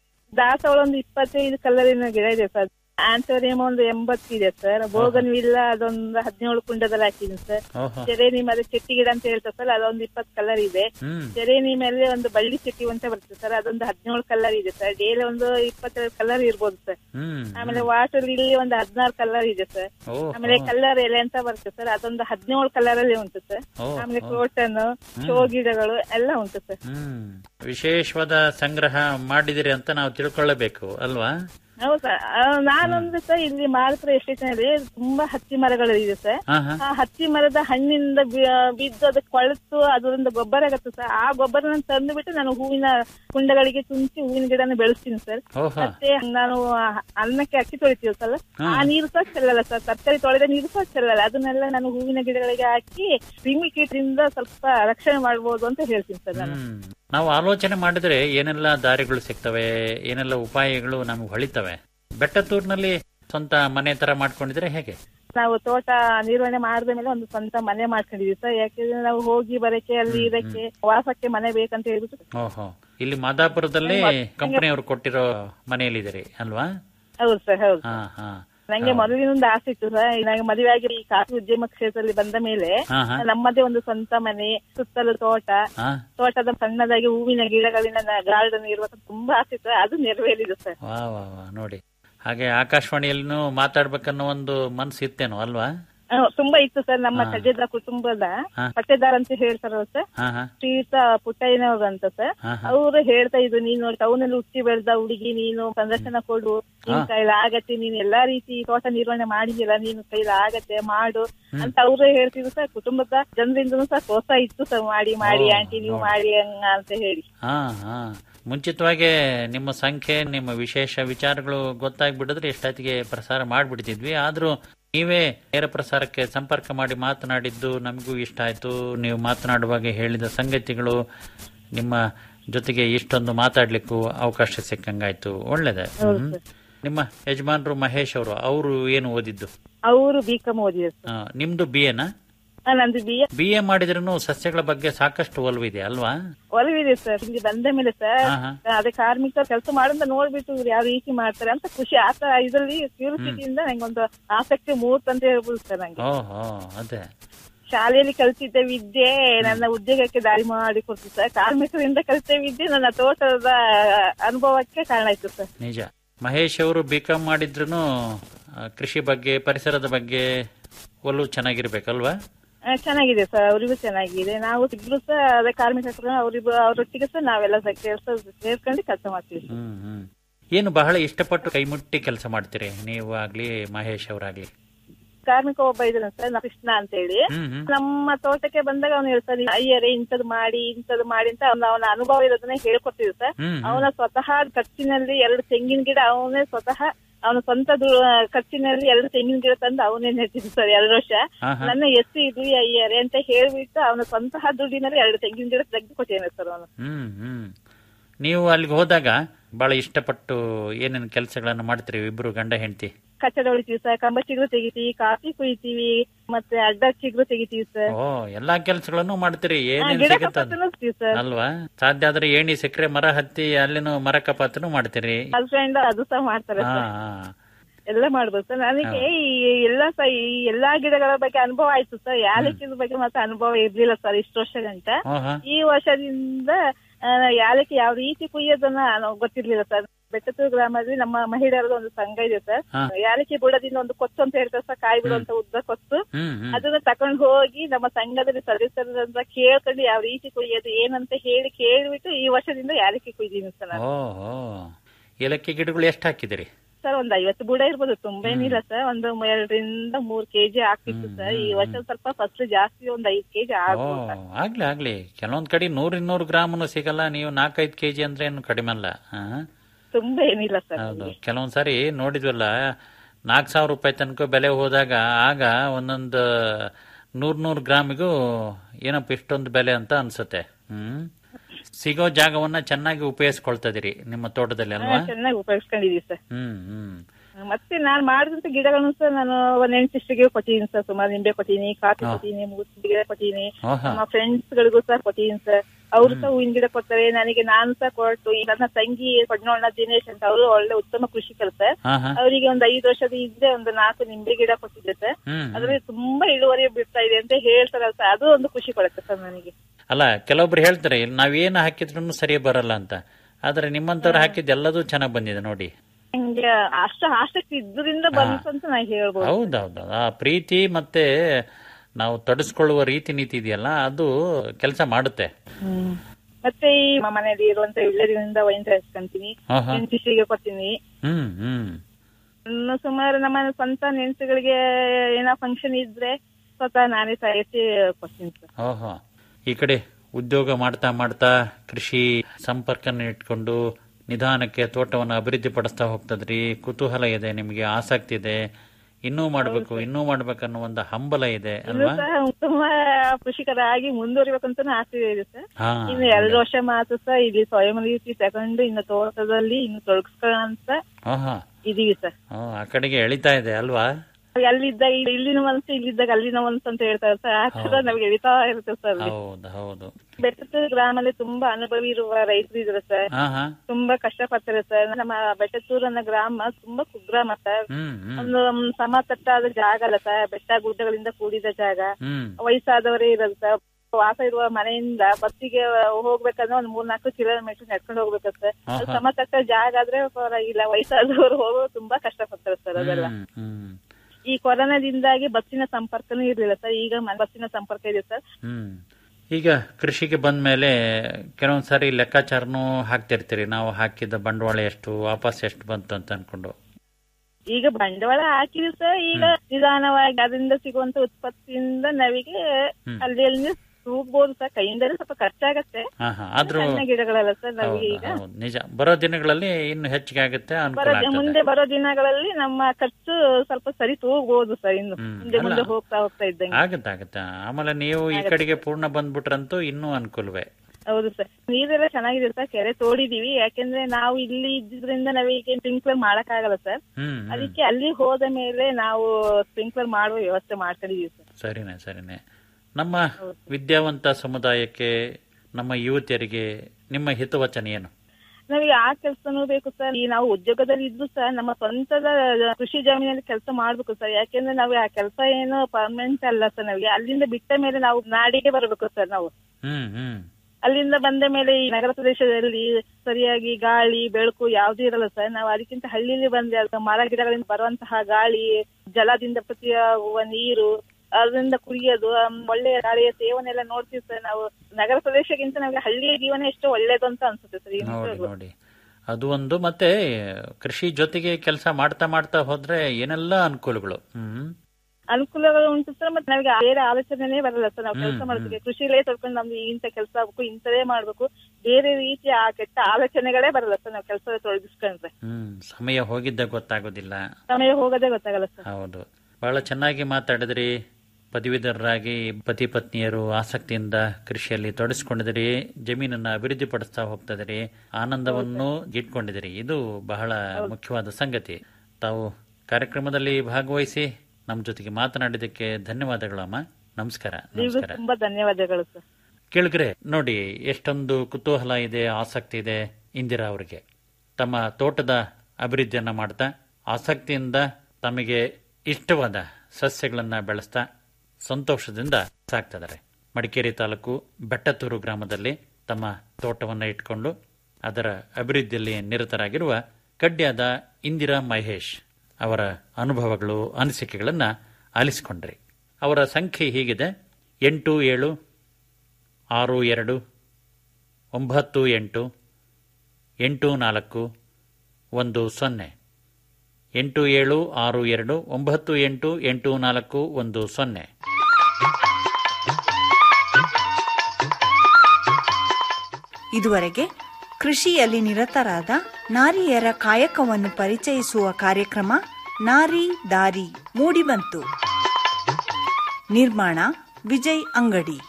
ದಾಸವಾಳ ಒಂದು ಇಪ್ಪತ್ತೈದು ಕಲರಿನ ಗಿಡ ಇದೆ ಸರ್ ಆಂಟೋರಿಯಂ ಒಂದು ಎಂಬತ್ತಿದೆ ಸರ್ ಬೋಗನ್ ವಿಲ್ಲ ಅದೊಂದು ಹದಿನೇಳು ಕುಂಡದಲ್ಲಿ ಹಾಕಿದ್ದೀನಿ ಸರ್
ಓಹೋ
ಜೆರೇನಿಮ್ ಅದೇ ಚೆಟ್ಟಿ ಗಿಡ ಅಂತ ಹೇಳ್ತಾರೆ ಸರ್ ಅದೊಂದು ಇಪ್ಪತ್ತು ಕಲರ್ ಇದೆ
ಹ್ಮ್
ಜೆರೇನಿಮ್ ಅಲ್ಲಿ ಒಂದು ಬಳ್ಳಿ ಚೆಟ್ಟಿ ಅಂತ ಬರುತ್ತೆ ಸರ್ ಅದೊಂದು ಹದಿನೇಳು ಕಲರ್ ಇದೆ ಸರ್ ಡೇಲಿ ಒಂದು ಇಪ್ಪತ್ತೆರಡು ಕಲರ್ ಇರ್ಬೋದು ಸರ್
ಹ್ಮ್
ಆಮೇಲೆ ವಾಟರ್ ಲಿಲ್ಲಿ ಒಂದು ಹದಿನಾರು ಕಲರ್ ಇದೆ ಸರ್
ಓಹೋ
ಆಮೇಲೆ ಕಲರ್ ಎಲೆ ಅಂತ ಬರುತ್ತೆ ಸರ್ ಅದೊಂದು ಹದಿನೇಳು ಕಲರ್ ಅಲ್ಲಿ ಉಂಟು ಸರ್
ಓ,
ಆಮೇಲೆ
ಓ.
ಕ್ರೋಟನ್ ಶೋ ಗಿಡಗಳು ಎಲ್ಲ ಉಂಟು ಸರ್
ಹ್ಮ್ ವಿಶೇಷವಾದ ಸಂಗ್ರಹ ಮಾಡಿದಿರಿ ಅಂತ ನಾವು ತಿಳ್ಕೊಳ್ಳಬೇಕು ಅಲ್ವಾ
ಹೌದು ಸರ್ ಆ, ನಾನೊಂದು ಸರ್ ಇಲ್ಲಿ ಮಾಲಪುರ ಎಸ್ಟೇಟ್ನಲ್ಲಿ ತುಂಬಾ ಹತ್ತಿ ಮರಗಳು ಇದೆ ಸರ್
ಹಾ ಹಾ
ಆ ಹತ್ತಿ ಮರದ ಹಣ್ಣಿಂದ ಬಿ- ಬಿದ್ದು ಅದಕ್ಕೆ ಕೊಳೆತು ಅದರಿಂದ ಗೊಬ್ಬರ ಆಗತ್ತೆ ಸರ್ ಆ ಗೊಬ್ಬರನ ತಂದು ಬಿಟ್ಟು ನಾನು ಹೂವಿನ ಕುಂಡಗಳಿಗೆ ತುಂಚಿ ಹೂವಿನ ಗಿಡನ ಬೆಳೆಸ್ತೀನಿ ಸರ್
ಓಹೋ
ಮತ್ತೆ ನಾನು ಆ ಅನ್ನಕ್ಕೆ ಅಕ್ಕಿ ತೊಳಿತೀವಿ ಸರ್
ಹಾ.
ಆ ನೀರು ಸಹ ಚೆಲ್ಲಲ್ಲ ಸರ್ ತರಕಾರಿ ತೊಳೆದ ನೀರು ಸಹ ಚೆಲ್ಲಲ್ಲ ಅದನ್ನೆಲ್ಲ ನಾನು ಹೂವಿನ ಗಿಡಗಳಿಗೆ ಹಾಕಿ ಕ್ರಿಮಿ ಕೀಟದಿಂದ ಸ್ವಲ್ಪ ರಕ್ಷಣೆ ಮಾಡ್ಬೋದು ಅಂತ ಹೇಳ್ತೀನಿ ಸರ್ ನಾನು
ಹ್ಮ್ ನಾವು ಆಲೋಚನೆ ಮಾಡಿದ್ರೆ ಏನೆಲ್ಲ ದಾರಿಗಳು ಸಿಗ್ತವೆ ಏನೆಲ್ಲ ಉಪಾಯಗಳು ನಮ್ಗೆ ಹೊಳಿತವೆ ಬೆಟ್ಟತೂರ್ನಲ್ಲಿ ಸ್ವಂತ ಮನೆ ತರ ಮಾಡ್ಕೊಂಡಿದ್ರೆ ಹೇಗೆ
ನಾವು ತೋಟ ನಿರ್ವಹಣೆ ಮಾಡಿದ ಮೇಲೆ ಒಂದು ಸ್ವಂತ ಮನೆ ಮಾಡ್ಕೊಂಡಿದೀವಿ ಸರ್ ಯಾಕೆಂದ್ರೆ ನಾವು ಹೋಗಿ ಬರಕ್ಕೆ ಅಲ್ಲಿ ಇರಕ್ಕೆ ವಾಸಕ್ಕೆ ಮನೆ ಬೇಕಂತ ಹೇಳ್ಬಿಟ್ಟು
ಓಹೋ ಇಲ್ಲಿ ಮಾದಾಪುರದಲ್ಲಿ ಕಂಪನಿಯವರು ಕೊಟ್ಟಿರೋ ಮನೆಯಲ್ಲಿದ್ದೀರಿ ಅಲ್ವಾ
ಹೌದು ಸರ್ ಹೌದು
ಹಾ ಹಾ
ನಂಗೆ ಮೊದಲಿನಿಂದ ಆಸೆ ಇತ್ತು ಸರ್ ನಂಗೆ ಮದುವೆ ಆಗಿ ಈ ಕಾಫಿ ಉದ್ಯಮ ಕ್ಷೇತ್ರದಲ್ಲಿ ಬಂದ ಮೇಲೆ
ಹಾ ಹಾ
ನಮ್ಮದೇ ಒಂದು ಸ್ವಂತ ಮನೆ ಸುತ್ತಲೂ ತೋಟ
ಹಾ
ತೋಟದ ಸಣ್ಣದಾಗಿ ಹೂವಿನ ಗಿಡಗಳಿಂದ ಗಾರ್ಡನ್ ಇರುವ ತುಂಬಾ ಆಸೆ ಇತ್ತು ಅದು ನೆರವೇರಿದೆ ಸರ್
ವಾ ವಾ ವಾ ನೋಡಿ ಹಾಗೆ ಆಕಾಶವಾಣಿಯಲ್ಲಿನೂ ಮಾತಾಡ್ಬೇಕನ್ನೋ ಒಂದು ಮನ್ಸು ಇತ್ತೇನೋ ಅಲ್ವಾ
ಹ್ಮ್, ತುಂಬಾ ಇತ್ತು ಸರ್ ನಮ್ಮ
ಹಾ.
ಸಜ್ಜದ ಕುಟುಂಬದ
ಹಾ.
ಪಟ್ಟೆದಾರ ಅಂತ ಹೇಳ್ತಾರಲ್ಲ ಸರ್
ಹಾ ಹಾ
ಶ್ರೀಯುತ ಪುಟ್ಟಯ್ಯನವ್ರು ಅಂತ ಸರ್
ಹಾ ಹಾ
ಅವರು ಹೇಳ್ತಾ ಇದ್ರು ನೀನು ಟೌನ್ ಅಲ್ಲಿ ಹುಟ್ಟಿ ಬೆಳೆದ ಹುಡುಗಿ ನೀನು ಸಂದರ್ಶನ ಕೊಡು ನಿನ್
ಹಾ.
ಕೈಲ ಆಗತ್ತೆ ನೀನ್ ಎಲ್ಲಾ ರೀತಿ ತೋಟ ನಿರ್ವಹಣೆ ಮಾಡಿದಿಲ್ಲ ನೀನು ಕೈಲ ಆಗತ್ತೆ ಮಾಡು ಅಂತ ಅವರು ಹೇಳ್ತಿದ್ರು ಸರ್ ಕುಟುಂಬದ ಜನರಿಂದನೂ ಸಹ ಪ್ರೋತ್ಸಾಹ ಇತ್ತು ಸರ್ ಮಾಡಿ ಮಾಡಿ
ಓ,
ಆಂಟಿ ನೀವು
ನೋಡಿ.
ಮಾಡಿ ಹಂಗ ಅಂತ ಹೇಳಿ
ಹಾ ಹಾ ಮುಂಚಿತವಾಗಿ ನಿಮ್ಮ ಸಂಖ್ಯೆ ನಿಮ್ಮ ವಿಶೇಷ ವಿಚಾರಗಳು ಗೊತ್ತಾಗ್ಬಿಟ್ಟಿದ್ರೆ ಎಷ್ಟೊತ್ತಿಗೆ ಪ್ರಸಾರ ಮಾಡ್ಬಿಡ್ತಿದ್ವಿ ಆದ್ರೂ ನೀವೇ ನೇರ ಪ್ರಸಾರಕ್ಕೆ ಸಂಪರ್ಕ ಮಾಡಿ ಮಾತನಾಡಿದ್ದು ನಮಗೂ ಇಷ್ಟ ಆಯ್ತು ನೀವು ಮಾತನಾಡುವಾಗ ಹೇಳಿದ ಸಂಗತಿಗಳು ನಿಮ್ಮ ಜೊತೆಗೆ ಇಷ್ಟೊಂದು ಮಾತಾಡ್ಲಿಕ್ಕೂ ಅವಕಾಶ ಸಿಕ್ಕಂಗಾಯ್ತು ಒಳ್ಳೇದೆ ಹ್ಮ್. ನಿಮ್ಮ ಯಜಮಾನ್ರು ಮಹೇಶ್ ಅವರು ಅವರು ಏನು ಓದಿದ್ದು
ಅವರು ಬಿ ಕಾಮ್ ಓದಿದ್ರು ಸರ್
ಆ, ನಿಮ್ದು ಬಿ ಎನಾ
ಆ, ನಂದು ಬಿ ಎ
ಬಿ ಎ ಮಾಡಿದ್ರೂ ಸಸ್ಯಗಳ ಬಗ್ಗೆ ಸಾಕಷ್ಟು ಒಲವಿದೆ ಅಲ್ವಾ
ಒಲವಿದೆ ಸರ್ ಇಲ್ಲಿ ಬಂದ ಮೇಲೆ ಸರ್
ಹಾ, ಹಾ.
ಅದೇ ಕಾರ್ಮಿಕರು ಕೆಲಸ ಮಾಡೋದ ನೋಡ್ಬಿಟ್ಟು ಇವ್ರು ಯಾವ ರೀತಿ ಮಾಡ್ತಾರೆ ಅಂತ ಖುಷಿ ಆತ ಇದರಲ್ಲಿ ಕ್ಯೂರಿಯಾಸಿಟಿಯಿಂದ ನಂಗೊಂದು ಆಸಕ್ತಿ ಮೂರ್ತ ಅಂತ ಹೇಳ್ಬೋದು ಸರ್ ನಂಗೆ
ಓಹೋ ಅದೇ
ಶಾಲೆಯಲ್ಲಿ ಕಲಿತಿದ್ದ ವಿದ್ಯೆ ನನ್ನ ಉದ್ಯೋಗಕ್ಕೆ ದಾರಿ ಮಾಡಿ ಕೊಡ್ತು ಸರ್ ಕಾರ್ಮಿಕರಿಂದ ಕಲಿತ ವಿದ್ಯೆ ನನ್ನ ತೋಟದ ಅನುಭವಕ್ಕೆ ಕಾರಣ ಆಯ್ತು ಸರ್
ನಿಜ ಮಹೇಶ್ ಅವರು ಬಿ ಕಾಮ್ ಮಾಡಿದ್ರು ಕೃಷಿ ಬಗ್ಗೆ ಪರಿಸರದ ಬಗ್ಗೆ ಒಲವು ಚೆನ್ನಾಗಿರ್ಬೇಕಲ್ವಾ
ಆ, ಚೆನ್ನಾಗಿದೆ ಸರ್ ಅವರಿಗೂ ಚೆನ್ನಾಗಿದೆ ನಾವು ಇಬ್ರು ಸಹ ಅದೇ ಕಾರ್ಮಿಕರು ಅವರಿಗೂ ಅವರೊಟ್ಟಿಗೆ ಸಹ ನಾವೆಲ್ಲ ಕೆಲಸ ಸೇರ್ಕೊಂಡು ಕೆಲಸ ಮಾಡ್ತೀವಿ ಸರ್.
ಹ್ಮ್ ಹ್ಮ್ ಏನು ಬಹಳ ಇಷ್ಟಪಟ್ಟು ಕೈಮುಟ್ಟಿ ಕೆಲಸ ಮಾಡ್ತೀರಿ ನೀವು ಆಗ್ಲಿ ಮಹೇಶ್ ಅವರಾಗ್ಲಿ
ಕಾರ್ಮಿಕ ಒಬ್ಬ ಇದ್ದಾನೆ ಸರ್ ನಾ ಕೃಷ್ಣ ಅಂತ ಹೇಳಿ
ಹ್ಮ್ ಹ್ಮ್
ನಮ್ಮ ತೋಟಕ್ಕೆ ಬಂದಾಗ ಅವನು ಹೇಳ್ತಾನೆ ಅಯ್ಯರೇ ಇಂಥದ್ದು ಮಾಡಿ ಇಂಥದ್ದು ಮಾಡಿ ಅಂತ ಅವ್ನ ಅವನ ಅನುಭವ ಇರೋದನ್ನ ಹೇಳ್ಕೊಡ್ತಿದ್ದೆ ಸರ್
ಹ್ಮ್ ಹ್ಮ್.
ಅವನ ಸ್ವತಃ ಖರ್ಚಿನಲ್ಲಿ ಎರಡು ತೆಂಗಿನ ಗಿಡ ಅವನೇ ಸ್ವತಃ ಅವನ ಸ್ವಂತ ದು- ಖರ್ಚಿನಲ್ಲಿ ಎರಡು ತೆಂಗಿನ ಗಿಡ ತಂದು ಅವನೇ ನೆಟ್ಟಿದ್ದು ಸರ್ ಎರಡು ವರ್ಷ
ಹಾ, ಹಾ.
ನನ್ನ ಎಸ್ಸಿ ಇದು ಅಯ್ಯರೇ ಅಂತ ಹೇಳ್ಬಿಟ್ಟು ಅವನ ಸ್ವಂತಹ ದುಡ್ಡಿನಲ್ಲಿ ಎರಡು ತೆಂಗಿನ ಗಿಡ ತೆಗೆದು ಕೊಟ್ಟಿದ್ದಾನೆ ಸರ್ ಅವನು
ಹ್ಮ್ ಹ್ಮ್ ನೀವು ಅಲ್ಲಿಗೆ ಹೋದಾಗ ಬಹಳ ಇಷ್ಟಪಟ್ಟು ಏನೇನು ಕೆಲಸಗಳನ್ನು ಮಾಡ್ತೀರಿ ಇಬ್ರು ಗಂಡ ಹೆಂಡತಿ
ಕಚ್ಚಡ ಹೊಡಿತೀವಿ ಸರ್ ಕಂಬ ಚಿಗುರು ತೆಗಿತೀವಿ ಕಾಫಿ ಕುಯ್ತೀವಿ ಮತ್ತೆ ಅಡ್ಡ ಚಿಗುರು ತೆಗಿತೀವಿ ಸರ್
ಓ ಎಲ್ಲಾ ಕೆಲ್ಸಗಳನ್ನು ಮಾಡ್ತೀರಿ
ಹಾ,
ಏನೇನ್
ಗಿಡ
ಸಿಗುತ್ತ
ಕಪಾತನೂ ಹಚ್ತೀವಿ ಸರ್
ಅಲ್ವಾ ಸಾಧ್ಯ ಆದ್ರೆ ಏಣಿ ಸಿಕ್ಕರೆ ಮರ ಹತ್ತಿ ಅಲ್ಲಿನೂ ಮರ ಕಪಾತನು ಮಾಡ್ತೀರಿ
ಹಸ್ಬೆಂಡ್ ಅದು ಸಹ ಮಾಡ್ತಾರೆ
ಹಾ
ಸರ್
ಹಾ
ಎಲ್ಲ ಮಾಡ್ಬೋದು ಸರ್ ನನಗೆ ಈ ಎಲ್ಲ ಸ ಈ ಎಲ್ಲಾ ಗಿಡಗಳ ಬಗ್ಗೆ ಅನುಭವ ಆಯ್ತು ಸರ್ ಯಾಲಕ್ಕಿದ ಬಗ್ಗೆ ಮಾತ್ರ ಅನುಭವ ಇರ್ಲಿಲ್ಲ ಸರ್ ಇಷ್ಟು ವರ್ಷ ಗಂಟ
ಹಾ ಹಾ
ಈ ವರ್ಷದಿಂದ ಆ, ಯಾಲಕ್ಕಿ ಯಾವ ರೀತಿ ಕುಯ್ಯೋದನ್ನ ನನಗ್ ಗೊತ್ತಿರ್ಲಿಲ್ಲ ಸರ್ ಬೆಟ್ಟತೂರು ಗ್ರಾಮದಲ್ಲಿ ನಮ್ಮ ಮಹಿಳೆಯರದ ಒಂದು ಸಂಘ ಇದೆ ಸರ್
ಹಾ.
ಯಾಲಕ್ಕಿ ಬುಡದಿಂದ ಒಂದು ಕೊತ್ತು ಅಂತ ಹೇಳ್ತಾರೆ ಸರ್ ಕಾಯಿ ಬಿಡುವಂತ ಉದ್ದ ಕೊತ್ತು
ಹ್ಮ್ ಹ್ಮ್
ಅದನ್ನ ತಕೊಂಡ್ ಹೋಗಿ ನಮ್ಮ ಸಂಘದಲ್ಲಿ ಸದಸ್ಯರ ಕೇಳ್ಕೊಂಡು ಯಾವ ರೀತಿ ಕುಯ್ಯೋದು ಏನಂತ ಹೇಳಿ ಕೇಳ್ಬಿಟ್ಟು ಈ ವರ್ಷದಿಂದ ಯಾಲಕ್ಕಿ ಕುಯ್ದೀನಿ ಸರ್ ನಾನು
ಓಹೋ ಏಲಕ್ಕಿ ಗಿಡಗಳು ಎಷ್ಟು ಹಾಕಿದಿರಿ
ಸರ್ ಒಂದ್ ಐವತ್ತು ಬುಡ ಇರ್ಬೋದು ತುಂಬಾ ಏನಿಲ್ಲ ಸರ್ ಒಂದು ಎರಡರಿಂದ ಮೂರ್ ಕೆಜಿ ಆಗ್ತಿತ್ತು ಸರ್ ಈ ವರ್ಷ ಸ್ವಲ್ಪ ಫಸ್ಟ್ ಜಾಸ್ತಿ ಒಂದ್ ಐದ್ ಕೆಜಿ
ಓ
ಆಗ್ಬೋದು ಸರ್.
ಆಗ್ಲಿ ಆಗ್ಲಿ ಕೆಲವೊಂದ್ ಕಡೆ ನೂರ್ ಇನ್ನೂರು ಗ್ರಾಮನು ಸಿಗಲ್ಲ ನೀವು ನಾಲ್ಕೈದು ಕೆಜಿ ಅಂದ್ರೆ ಏನು ಕಡಿಮೆ ಅಲ್ಲ ಹಾ
ತುಂಬಾ ಏನಿಲ್ಲ ಸರ್
ಹೌದು ಕೆಲವೊಂದ್ ಸಾರಿ ನೋಡಿದ್ವಲ್ಲ ನಾಲ್ಕು ಸಾವಿರ ರೂಪಾಯಿ ತನಕ ಬೆಲೆ ಹೋದಾಗ ಆಗ ಒಂದೊಂದು ನೂರ್ ನೂರ್ ಗ್ರಾಮಿಗೂ ಏನಪ್ಪ ಇಷ್ಟೊಂದು ಬೆಲೆ ಅಂತ ಅನ್ಸುತ್ತೆ ಹ್ಮ್ ಸಿಗೋ ಜಾಗವನ್ನ ಚೆನ್ನಾಗಿ ಉಪಯೋಗಿಸ್ಕೊಳ್ತದಿರಿ ನಿಮ್ಮ ತೋಟದಲ್ಲಿ ಅಲ್ವಾ
ಚೆನ್ನಾಗಿ ಉಪಯೋಗಿಸ್ಕೊಂಡಿದೀವಿ ಸರ್
ಹ್ಮ್ ಹ್ಮ್
ಮತ್ತೆ ನಾನ್ ಮಾಡಿದಂತ ಗಿಡಗಳನ್ನು ಸರ್ ನಾನು ಒಂದ್ ಎಂಟಿಸ್ಟಿಗೆ ಕೊಟ್ಟಿದ್ದೀನಿ ಸರ್ ಸುಮಾರು ನಿಂಬೆ ಕೊಟ್ಟಿನಿ ಕಾಫಿ ಕೊಟ್ಟಿನಿ ಮೂಸಿ ಗಿಡ ಕೊಟ್ಟಿನಿ
ಆಹಾ.
ನಮ್ಮ ಫ್ರೆಂಡ್ಸ್ ಗಳಿಗೂ ಸಹ ಕೊಟ್ಟಿದ್ದೀನಿ ಸರ್ ಅವರು ಸಹ ಹೂವಿನ ಗಿಡ ಕೊಡ್ತಾರೆ ನನಗೆ ನಾನು ಸಹ ಕೊಟ್ಟು ಈಗ ನನ್ನ ತಂಗಿ ಕೊಡ್ನೋಣ ದಿನೇಶ್ ಅಂತ ಅವರು ಒಳ್ಳೆ ಉತ್ತಮ ಕೃಷಿಕರು ಸರ್
ಹಾ ಹಾ
ಅವರಿಗೆ ಒಂದು ಐದು ವರ್ಷದ ಹಿಂದೆ ಒಂದು ನಾಲ್ಕು ನಿಂಬೆ ಗಿಡ ಕೊಟ್ಟಿದ್ದೆ ಸರ್
ಹ್ಮ್
ಅದ್ರಲ್ಲಿ ತುಂಬಾ ಇಳುವರಿ ಬಿಡ್ತಾ ಇದೆ ಅಂತ ಹೇಳ್ತಾರಲ್ಲ ಸರ್ ಅದು ಒಂದು ಖುಷಿ ಕೊಡುತ್ತೆ ಸರ್ ನನಗೆ
ಅಲ್ಲ ಕೆಲವೊಬ್ರು ಹೇಳ್ತಾರೆ ನಾವೇನು ಹಾಕಿದ್ರು ಸರಿ ಬರಲ್ಲ ಅಂತ ಆದ್ರೆ ನಿಮ್ಮಂತವ್ರು ಹಾಕಿದ್ ಎಲ್ಲದೂ ಚೆನ್ನಾಗ್ ಬಂದಿದೆ ನೋಡಿ
ನಂಗೆ ಅಷ್ಟು ಆಸಕ್ತಿ ಇದ್ರಿಂದ ಬಂತು ಅಂತ ನಾ ಹೇಳ್ಬೋದು
ಹೌದೌದು ಆ ಪ್ರೀತಿ ಮತ್ತೆ ನಾವು ತೊಡಸ್ಕೊಳ್ಳುವ ರೀತಿ ನೀತಿ ಇದೆಯಲ್ಲ ಅದು ಕೆಲಸ ಮಾಡುತ್ತೆ
ಮತ್ತೆ ಈ ನಮ್ಮ ಮನೆಯಲ್ಲಿ ಇರುವಂತ ಇಳ್ಳರಿಂದ ವೈನ್ ತರಿಸ್ಕೊಂತೀನಿ
ಹಾ ಹಾ
ನೆನ್ಸಿಗೆ ಕೊಡ್ತೀನಿ
ಹ್ಮ್ ಹ್ಮ್
ಇನ್ನು ಸುಮಾರು ನಮ್ಮ ಸ್ವಂತ ನೆನ್ಸುಗಳಿಗೆ ಏನೋ ಫಂಕ್ಷನ್ ಇದ್ರೆ ಸ್ವತಃ ನಾನೇ ತಯಾರಿಸಿ ಕೊಡ್ತೀನಿ ಸರ್
ಓಹೋ ಈ ಕಡೆ ಉದ್ಯೋಗ ಮಾಡ್ತಾ ಮಾಡ್ತಾ ಕೃಷಿ ಸಂಪರ್ಕನ ಇಟ್ಕೊಂಡು ನಿಧಾನಕ್ಕೆ ತೋಟವನ್ನು ಅಭಿವೃದ್ಧಿ ಪಡಿಸ್ತಾ ಹೋಗ್ತದ್ರಿ ಕುತೂಹಲ ಇದೆ ನಿಮಗೆ ಆಸಕ್ತಿ ಇದೆ ಇನ್ನೂ ಮಾಡ್ಬೇಕು ಇನ್ನೂ ಮಾಡ್ಬೇಕನ್ನೋ ಒಂದು ಹಂಬಲ ಇದೆ
ಇನ್ನು
ಅಲ್ವಾ
ಸಹ ಉತ್ತಮ ಕೃಷಿಕರಾಗಿ ಮುಂದುವರಿಬೇಕಂತ ಆಸೆ ಇದೆ ಸರ್
ಹಾ
ಇನ್ನು ಎರಡು ವರ್ಷ ಮಾತ್ರ ಸಹ ಇಲ್ಲಿ ಸ್ವಯಂ ರೀತಿ ತಗೊಂಡು ಇನ್ನು ತೋಟದಲ್ಲಿ ಇನ್ನು ತೊಡಗಿಸ್ಕೊಳ್ಳೋ ಅಂತ
ಆಹಾ.
ಇದೀವಿ ಸರ್
ಹಾ, ಆ ಕಡೆಗೆ ಎಳಿತಾ ಇದೆ ಅಲ್ವಾ
ಅಲ್ಲಿದ್ದಾಗ ಇಲ್ಲಿ- ಇಲ್ಲಿನ ಮನಸ್ಸು ಇಲ್ಲಿದ್ದಾಗ ಅಲ್ಲಿನ ಮನಸ್ಸು ಅಂತ ಹೇಳ್ತಾರೆ ಸರ್ ಆ ತರ ನಮಗೆ ಎಳಿತಾ ಇರುತ್ತೆ ಸರ್ ಅಲ್ಲಿ
ಹೌದು ಹೌದು
ಬೆಟ್ಟದ ಗ್ರಾಮದಲ್ಲಿ ತುಂಬಾ ಅನುಭವಿ ಇರುವ ರೈತರು ಇದ್ದಾರೆ ಸರ್
ಹಾ ಹಾ
ತುಂಬಾ ಕಷ್ಟಪಡ್ತಾರೆ ಸರ್ ನಮ್ಮ ಬೆಟ್ಟತ್ತೂರು ಅನ್ನೋ ಗ್ರಾಮ ತುಂಬಾ ಕುಗ್ರಾಮ ಸರ್
ಹ್ಮ್ ಹ್ಮ್
ಒಂದು ಸಮತಟ್ಟಾದ ಜಾಗ ಅಲ್ಲ ಸರ್ ಬೆಟ್ಟ ಗುಡ್ಡಗಳಿಂದ ಕೂಡಿದ ಜಾಗ
ಹ್ಮ್
ವಯಸ್ಸಾದವರೇ ಇರೋದು ಸರ್ ವಾಸ ಇರುವ ಮನೆಯಿಂದ ಬಸ್ಸಿಗೆ ಹೋಗ್ಬೇಕಂದ್ರೆ ಒಂದ್ ಮೂರ್ನಾಲ್ಕು ಕಿಲೋಮೀಟರ್ ನಡ್ಕೊಂಡು ಹೋಗ್ಬೇಕು ಸರ್ ಅದು
ಆಹಾ.
ಸಮತಟ್ಟ ಜಾಗ ಆದ್ರೆ ಪರವಾಗಿಲ್ಲ ವಯಸ್ಸಾದವರು ಹೋಗೋದು ತುಂಬಾ ಕಷ್ಟಪಡ್ತಾರೆ ಸರ್ ಅದೆಲ್ಲ
ಹ್ಮ್, ಹ್ಮ್
ಈ ಕೊರೋನಾದಿಂದಾಗಿ ಬಸ್ಸಿನ ಸಂಪರ್ಕನೂ ಇರ್ಲಿಲ್ಲ ಸರ್ ಈಗ ಮ- ಬಸ್ಸಿನ ಸಂಪರ್ಕ ಇದೆ ಸರ್
ಹ್ಮ್ ಈಗ ಕೃಷಿಗೆ ಬಂದ ಮೇಲೆ ಕೆಲವೊಂದ್ ಸಾರಿ ಲೆಕ್ಕಾಚಾರನೂ ಹಾಕ್ತಿರ್ತೀರಿ ನಾವು ಹಾಕಿದ ಬಂಡವಾಳ ಎಷ್ಟು ವಾಪಸ್ ಎಷ್ಟು ಬಂತು ಅಂತ ಅನ್ಕೊಂಡು
ಈಗ ಬಂಡವಾಳ ಹಾಕಿದ್ವಿ ಸರ್ ಈಗ ನಿಧಾನವಾಗಿ ಅದರಿಂದ ಸಿಗುವಂತ ಉತ್ಪತ್ತಿಯಿಂದ ನಮಗೆ
ಹ್ಮ್.
ಅಲ್ಲಿ ಅಲ್ಲಿ ತೂಗ್ಬೋದು ಸರ್ ಕೈಯಿಂದಲೇ ಸ್ವಲ್ಪ ಖರ್ಚಾಗತ್ತೆ
ಹಾ ಹಾ ಆದ್ರೂ
ಸಣ್ಣ ಗಿಡಗಳಲ್ಲ ಸರ್ ನಮಗೆ
ಹೌದು
ಈಗ
ಹೌದು ನಿಜ ಬರೋ ದಿನಗಳಲ್ಲಿ ಇನ್ನು ಹೆಚ್ಚಿಗೆ ಆಗುತ್ತೆ ಅನುಕೂಲ
ಬರೋ
ಆಗ್ತದೆ
ಮುಂದೆ ಬರೋ ದಿನಗಳಲ್ಲಿ ನಮ್ಮ ಖರ್ಚು ಸ್ವಲ್ಪ ಸರಿ ತೂಗ್ಬೋದು ಸರ್ ಇನ್ನು
ಹ್ಮ್.
ಮುಂದೆ ಮುಂದೆ
ಅಲ್ಲ.
ಹೋಗ್ತಾ ಹೋಗ್ತಾ ಇದ್ದಂಗೆ
ಆಗತ್ತೆ ಆಗತ್ತೆ ಆಮೇಲೆ ನೀವು ಈ ಕಡೆಗೆ ಪೂರ್ಣ ಬಂದ್ಬಿಟ್ರಂತೂ ಇನ್ನೂ ಅನುಕೂಲವೇ
ಹೌದು ಸರ್ ನೀರೆಲ್ಲ ಚೆನ್ನಾಗಿದೆ ಸರ್ ಕೆರೆ ತೋಡಿದೀವಿ ಯಾಕೆಂದ್ರೆ ನಾವು ಇಲ್ಲಿ ಇದ್ದಿದ್ರಿಂದ ನಾವೀಗ ಸ್ಪ್ರಿಂಕ್ಲರ್ ಮಾಡಕ್ ಆಗಲ್ಲ ಸರ್
ಹ್ಮ್ ಹ್ಮ್.
ಅದಕ್ಕೆ ಅಲ್ಲಿ ಹೋದ ಮೇಲೆ ನಾವು ಸ್ಪ್ರಿಂಕ್ಲರ್ ಮಾಡುವ ವ್ಯವಸ್ಥೆ ಮಾಡ್ಕೊಂಡಿದೀವಿ ಸರ್
ಸರಿನೆ ಸರಿನೆ ನಮ್ಮ ವಿದ್ಯಾವಂತ ಸಮುದಾಯಕ್ಕೆ ನಮ್ಮ ಯುವತಿಯರಿಗೆ ನಿಮ್ಮ ಹಿತವಚನ ಏನು
ನಮಗೆ ಆ ಕೆಲಸನೂ ಬೇಕು ಸರ್ ಈ ನಾವು ಉದ್ಯೋಗದಲ್ಲಿ ಇದ್ದು ಸರ್ ನಮ್ಮ ಸ್ವಂತದ ಕೃಷಿ ಜಮೀನಲ್ಲಿ ಕೆಲಸ ಮಾಡ್ಬೇಕು ಸರ್ ಯಾಕೆಂದ್ರೆ ನಾವು ಆ ಕೆಲಸ ಏನು ಪರ್ಮನೆಂಟ್ ಅಲ್ಲ ಸರ್ ನಮಗೆ ಅಲ್ಲಿಂದ ಬಿಟ್ಟ ಮೇಲೆ ನಾವು ನಾಡಿಗೆ ಬರಬೇಕು ಸರ್ ನಾವು
ಹ್ಮ್ ಹ್ಮ್
ಅಲ್ಲಿಂದ ಬಂದ ಮೇಲೆ ಈ ನಗರ ಪ್ರದೇಶದಲ್ಲಿ ಸರಿಯಾಗಿ ಗಾಳಿ ಬೆಳಕು ಯಾವ್ದು ಇರಲ್ಲ ಸರ್ ನಾವು ಅದಕ್ಕಿಂತ ಹಳ್ಳಿಲಿ ಬಂದ್ರೆ ಅದು ಮರ ಗಿಡಗಳಿಂದ ಬರುವಂತಹ ಗಾಳಿ ಜಲದಿಂದ ಪ್ರತಿಯಾಗುವ ನೀರು ಅದರಿಂದ ಕುಡಿಯೋದು ಆಮ್, ಒಳ್ಳೆಯ ಗಾಳಿಯ ಸೇವನೆ ಎಲ್ಲ ನೋಡ್ತೀವಿ ಸರ್ ನಾವು ನಗರ ಪ್ರದೇಶಕ್ಕಿಂತ ನಮಗೆ ಹಳ್ಳಿಯ ಜೀವನ ಎಷ್ಟು ಒಳ್ಳೇದು ಅಂತ ಅನ್ಸುತ್ತೆ ಸರ್ ಈ
ನೋಡಿ
ನಿಜವಾಗ್ಲೂ.
ನೋಡಿ ಅದು ಒಂದು ಮತ್ತೆ ಕೃಷಿ ಜೊತೆಗೆ ಕೆಲಸ ಮಾಡ್ತಾ ಮಾಡ್ತಾ ಹೋದ್ರೆ ಏನೆಲ್ಲ ಅನುಕೂಲಗಳು ಹ್ಮ್
ಅನುಕೂಲಗಳು ಉಂಟು ಸರ್ ಮತ್ತೆ ನಮಗೆ ಬೇರೆ ಆಲೋಚನೆನೇ ಬರಲ್ಲ ಸರ್ ನಾವು
ಹ್ಮ್,
ಕೆಲಸ
ಹ್ಮ್.
ಮಾಡೋದಕ್ಕೆ ಕೃಷಿಲೇ ತೊಡ್ಕೊಂಡು ನಮ್ಗೆ ಇಂಥ ಕೆಲಸ ಆಗ್ಬೇಕು ಇಂಥದೇ ಮಾಡ್ಬೇಕು ಬೇರೆ ರೀತಿಯ ಆ ಕೆಟ್ಟ ಆಲೋಚನೆಗಳೇ ಬರಲ್ಲ ಸರ್ ನಾವು ಕೆಲಸ ತೊಡಗಿಸ್ಕೊಂಡ್ರೆ
ಹ್ಮ್ ಸಮಯ ಹೋಗಿದ್ದ ಗೊತ್ತಾಗೋದಿಲ್ಲ
ಸಮಯ ಹೋಗೋದೇ ಗೊತ್ತಾಗಲ್ಲ ಸರ್
ಹೌದು ಬಹಳ ಚೆನ್ನಾಗಿ ಮಾತಾಡಿದ್ರಿ ಪದವೀಧರರಾಗಿ ಪತಿ ಪತ್ನಿಯರು ಆಸಕ್ತಿಯಿಂದ ಕೃಷಿಯಲ್ಲಿ ತೊಡಗಿಸ್ಕೊಂಡಿದಿರಿ ಜಮೀನನ್ನ ಅಭಿವೃದ್ಧಿ ಪಡಿಸ್ತಾ ಹೋಗ್ತದಿರಿ ಆನಂದವನ್ನು ಇಟ್ಕೊಂಡಿದಿರಿ ಇದು ಬಹಳ ಮುಖ್ಯವಾದ ಸಂಗತಿ ತಾವು ಕಾರ್ಯಕ್ರಮದಲ್ಲಿ ಭಾಗವಹಿಸಿ ನಮ್ಮ ಜೊತೆಗೆ ಮಾತನಾಡಿದ್ದಕ್ಕೆ ಧನ್ಯವಾದಗಳಮ್ಮ ನಮಸ್ಕಾರ
ನಿಮಗೂ
ನಮಸ್ಕಾರ
ತುಂಬಾ ಧನ್ಯವಾದಗಳು ಸರ್
ಕೇಳಿದ್ರೆ ನೋಡಿ ಎಷ್ಟೊಂದು ಕುತೂಹಲ ಇದೆ ಆಸಕ್ತಿ ಇದೆ ಇಂದಿರಾ ಅವರಿಗೆ ತಮ್ಮ ತೋಟದ ಅಭಿವೃದ್ಧಿಯನ್ನ ಮಾಡ್ತಾ ಆಸಕ್ತಿಯಿಂದ ತಮಗೆ ಇಷ್ಟವಾದ ಸಸ್ಯಗಳನ್ನ ಬೆಳೆಸ್ತಾ ಸಂತೋಷದಿಂದ ಸಾಕ್ತಿದ್ದಾರೆ ಮಡಿಕೇರಿ ತಾಲೂಕು ಬೆಟ್ಟತೂರು ಗ್ರಾಮದಲ್ಲಿ ತಮ್ಮ ತೋಟವನ್ನ ಇಟ್ಕೊಂಡು ಅದರ ಅಭಿವೃದ್ಧಿಯಲ್ಲಿ ನಿರತರಾಗಿರುವ ಕಡ್ಯಾದ ಇಂದಿರಾ ಮಹೇಶ್ ಅವರ ಅನುಭವಗಳು ಅನಿಸಿಕೆಗಳನ್ನ ಆಲಿಸಿಕೊಂಡ್ರಿ ಅವರ ಸಂಖ್ಯೆ ಹೀಗಿದೆ ಎಂಟು ಏಳು ಆರು ಎರಡು ಒಂಬತ್ತು ಎಂಟು ಎಂಟು ನಾಲ್ಕು ಒಂದು ಸೊನ್ನೆ ಎಂಟು ಏಳು ಆರು ಎರಡು ಒಂಬತ್ತು ಎಂಟು ಎಂಟು ನಾಲ್ಕು ಒಂದು ಸೊನ್ನೆ
ಇದುವರೆಗೆ ಕೃಷಿಯಲ್ಲಿ ನಿರತರಾದ ನಾರಿಯರ ಕಾಯಕವನ್ನು ಪರಿಚಯಿಸುವ ಕಾರ್ಯಕ್ರಮ ನಾರಿ ದಾರಿ ಮೂಡಿಬಂತು ನಿರ್ಮಾಣ ವಿಜಯ್ ಅಂಗಡಿ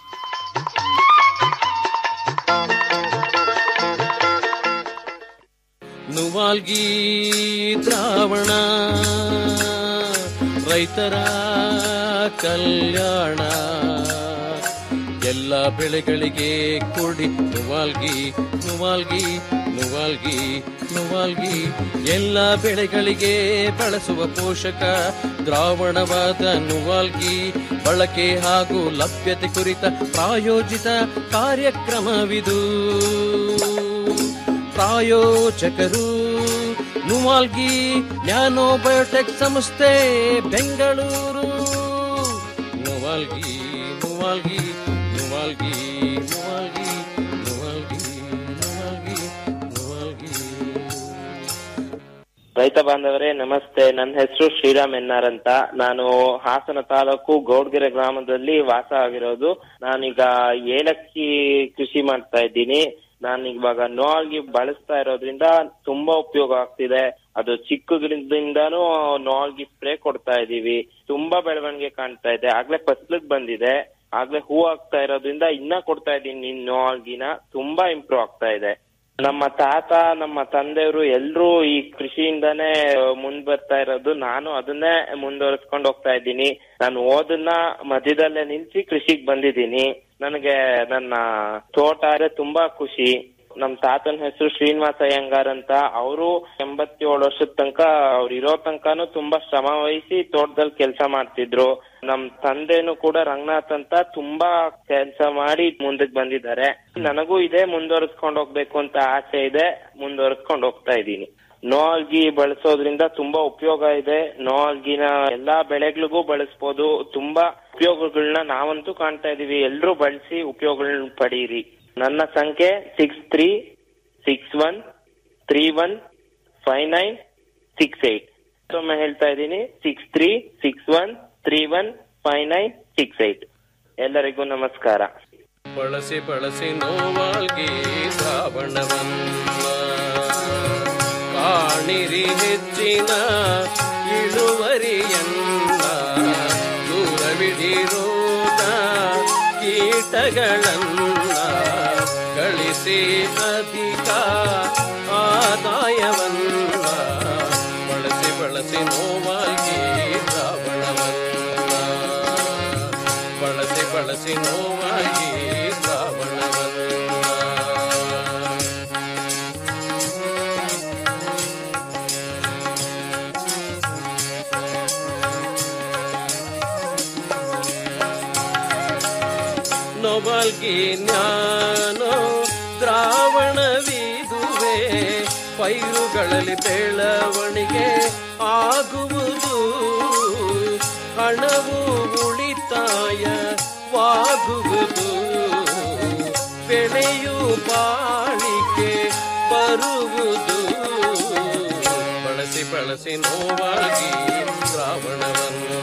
ನುವಾಲ್ಗಿ ದ್ರಾವಣ ರೈತರ ಕಲ್ಯಾಣ ಎಲ್ಲ ಬೆಳೆಗಳಿಗೆ ಕೊಡಿ ನುವಾಲ್ಗಿ ನುವಾಲ್ಗಿ ನುವಾಲ್ಗಿ ನುವಾಲ್ಗಿ ಎಲ್ಲ ಬೆಳೆಗಳಿಗೆ ಬಳಸುವ ಪೋಷಕ ದ್ರಾವಣವಾದ ನುವಾಲ್ಗಿ ಬಳಕೆ ಹಾಗೂ ಲಭ್ಯತೆ ಕುರಿತ ಪ್ರಾಯೋಜಿತ ಕಾರ್ಯಕ್ರಮವಿದು ಪ್ರಾಯೋಜಕರು ನುವಾಲ್ಗಿ ನ್ಯಾನೋ ಬಯೋಟೆಕ್ ಸಂಸ್ಥೆ ಬೆಂಗಳೂರು ನುವಾಲ್ಗಿ ನುವಾಲ್ಗಿ ನುವಾಲ್ಗಿ ನುವಾಲ್ಗಿ ನುವಾಲ್ಗಿ ನುವಾಲ್ಗಿ ನುವಾಲ್ಗಿ
ರೈತ ಬಾಂಧವರೇ ನಮಸ್ತೆ ನನ್ನ ಹೆಸರು ಶ್ರೀರಾಮ್ ಎನ್ನಾರ್ ಅಂತ ನಾನು ಹಾಸನ ತಾಲೂಕು ಗೌಡ್ಗೆರೆ ಗ್ರಾಮದಲ್ಲಿ ವಾಸ ಆಗಿರೋದು ನಾನೀಗ ಏಲಕ್ಕಿ ಕೃಷಿ ಮಾಡ್ತಾ ಇದ್ದೀನಿ ನಾನು ಇವಾಗ ನೋಲ್ಗಿ ಬಳಸ್ತಾ ಇರೋದ್ರಿಂದ ತುಂಬಾ ಉಪಯೋಗ ಆಗ್ತಿದೆ ಅದು ಚಿಕ್ಕದ್ರಿಂದಾನು ನೋಲ್ಗಿ ಸ್ಪ್ರೇ ಕೊಡ್ತಾ ಇದೀವಿ ತುಂಬಾ ಬೆಳವಣಿಗೆ ಕಾಣ್ತಾ ಇದೆ ಆಗ್ಲೇ ಫಸ್ಲಿಗ್ ಬಂದಿದೆ ಆಗ್ಲೇ ಹೂ ಆಗ್ತಾ ಇರೋದ್ರಿಂದ ಇನ್ನ ಕೊಡ್ತಾ ಇದೀನಿ ನೋಲ್ಗಿನ ತುಂಬಾ ಇಂಪ್ರೂವ್ ಆಗ್ತಾ ಇದೆ ನಮ್ಮ ತಾತ ನಮ್ಮ ತಂದೆಯವರು ಎಲ್ರೂ ಈ ಕೃಷಿಯಿಂದಾನೇ ಮುಂದ್ ಬರ್ತಾ ಇರೋದು ನಾನು ಅದನ್ನೇ ಮುಂದುವರಿಸ್ಕೊಂಡು ಹೋಗ್ತಾ ಇದ್ದೀನಿ ನಾನು ಓದನ್ನ ಮಧ್ಯದಲ್ಲೇ ನಿಲ್ಸಿ ಕೃಷಿಗ್ ಬಂದಿದ್ದೀನಿ ನನಗೆ ನನ್ನ ತೋಟ ಅಂದ್ರೆ ತುಂಬಾ ಖುಷಿ ನಮ್ ತಾತನ ಹೆಸರು ಶ್ರೀನಿವಾಸ ಅಯ್ಯಂಗಾರ್ ಅಂತ ಅವರು ಎಂಬತ್ತೇಳು ವರ್ಷದ ತನಕ ಅವ್ರು ಇರೋ ತನಕನು ತುಂಬಾ ಶ್ರಮ ವಹಿಸಿ ತೋಟದಲ್ಲಿ ಕೆಲಸ ಮಾಡ್ತಿದ್ರು ನಮ್ ತಂದೆನು ಕೂಡ ರಂಗನಾಥ್ ಅಂತ ತುಂಬಾ ಕೆಲಸ ಮಾಡಿ ಮುಂದಕ್ಕೆ ಬಂದಿದ್ದಾರೆ ನನಗೂ ಇದೆ ಮುಂದುವರಿಸ್ಕೊಂಡು ಹೋಗ್ಬೇಕು ಅಂತ ಆಸೆ ಇದೆ ಮುಂದುವರಿಸ್ಕೊಂಡು ಹೋಗ್ತಾ ಇದ್ದೀನಿ ನೋಲ್ಗಿ ಬಳಸೋದ್ರಿಂದ ತುಂಬಾ ಉಪಯೋಗ ಇದೆ ನೋಲ್ಗಿನ ಎಲ್ಲಾ ಬೆಳೆಗಳಿಗೂ ಬಳಸ್ಬೋದು ತುಂಬಾ ಉಪಯೋಗಗಳನ್ನ ನಾವಂತೂ ಕಾಣ್ತಾ ಇದೀವಿ ಎಲ್ರೂ ಬಳಸಿ ಉಪಯೋಗಗಳನ್ನ ಪಡೀರಿ ನನ್ನ ಸಂಖ್ಯೆ six three six one three one five nine six eight ಮತ್ತೊಮ್ಮೆ ಹೇಳ್ತಾ ಇದ್ದೀನಿ six three six one three one five nine six eight ಎಲ್ಲರಿಗೂ ನಮಸ್ಕಾರ
ಬಳಸಿ ಬಳಸಿ ನೋವಾಲ್ಗಿ ಶ್ರಾವಣವನ್ನ ಕಾಣಿರಿ ಹೆಚ್ಚಿನ ಇಳುವರಿಯನ್ನ ದೂರವಿಡಿರೋದ ಕೀಟಗಳನ್ನ ಗಳಿಸಿ ಅಧಿಕ ಆದಾಯವನ್ನ ಬಳಸಿ ಬಳಸಿ ನೋವಾಗಿ ಶ್ರಾವಣವನ್ನ ಬಳಸಿ ಬಳಸಿ ನೋವಾಗಿ ಶ್ರಾವಣವನ್ನ ನೊಬಲ್ಗಿ ಜ್ಞಾನೋ ದ್ರಾವಣವಿದುವೆ ಪೈರುಗಳಲ್ಲಿ ಬೆಳವಣಿಗೆ ಆಗುವುದು ಹಣವು ಉಳಿತಾಯವಾಗುವುದು ಬೆಳೆಯು ಬಾಳಿಕೆ ಬರುವುದು ಬಳಸಿ ಬಳಸಿ ನೋವಾಗಿ ಶ್ರಾವಣವನ್ನು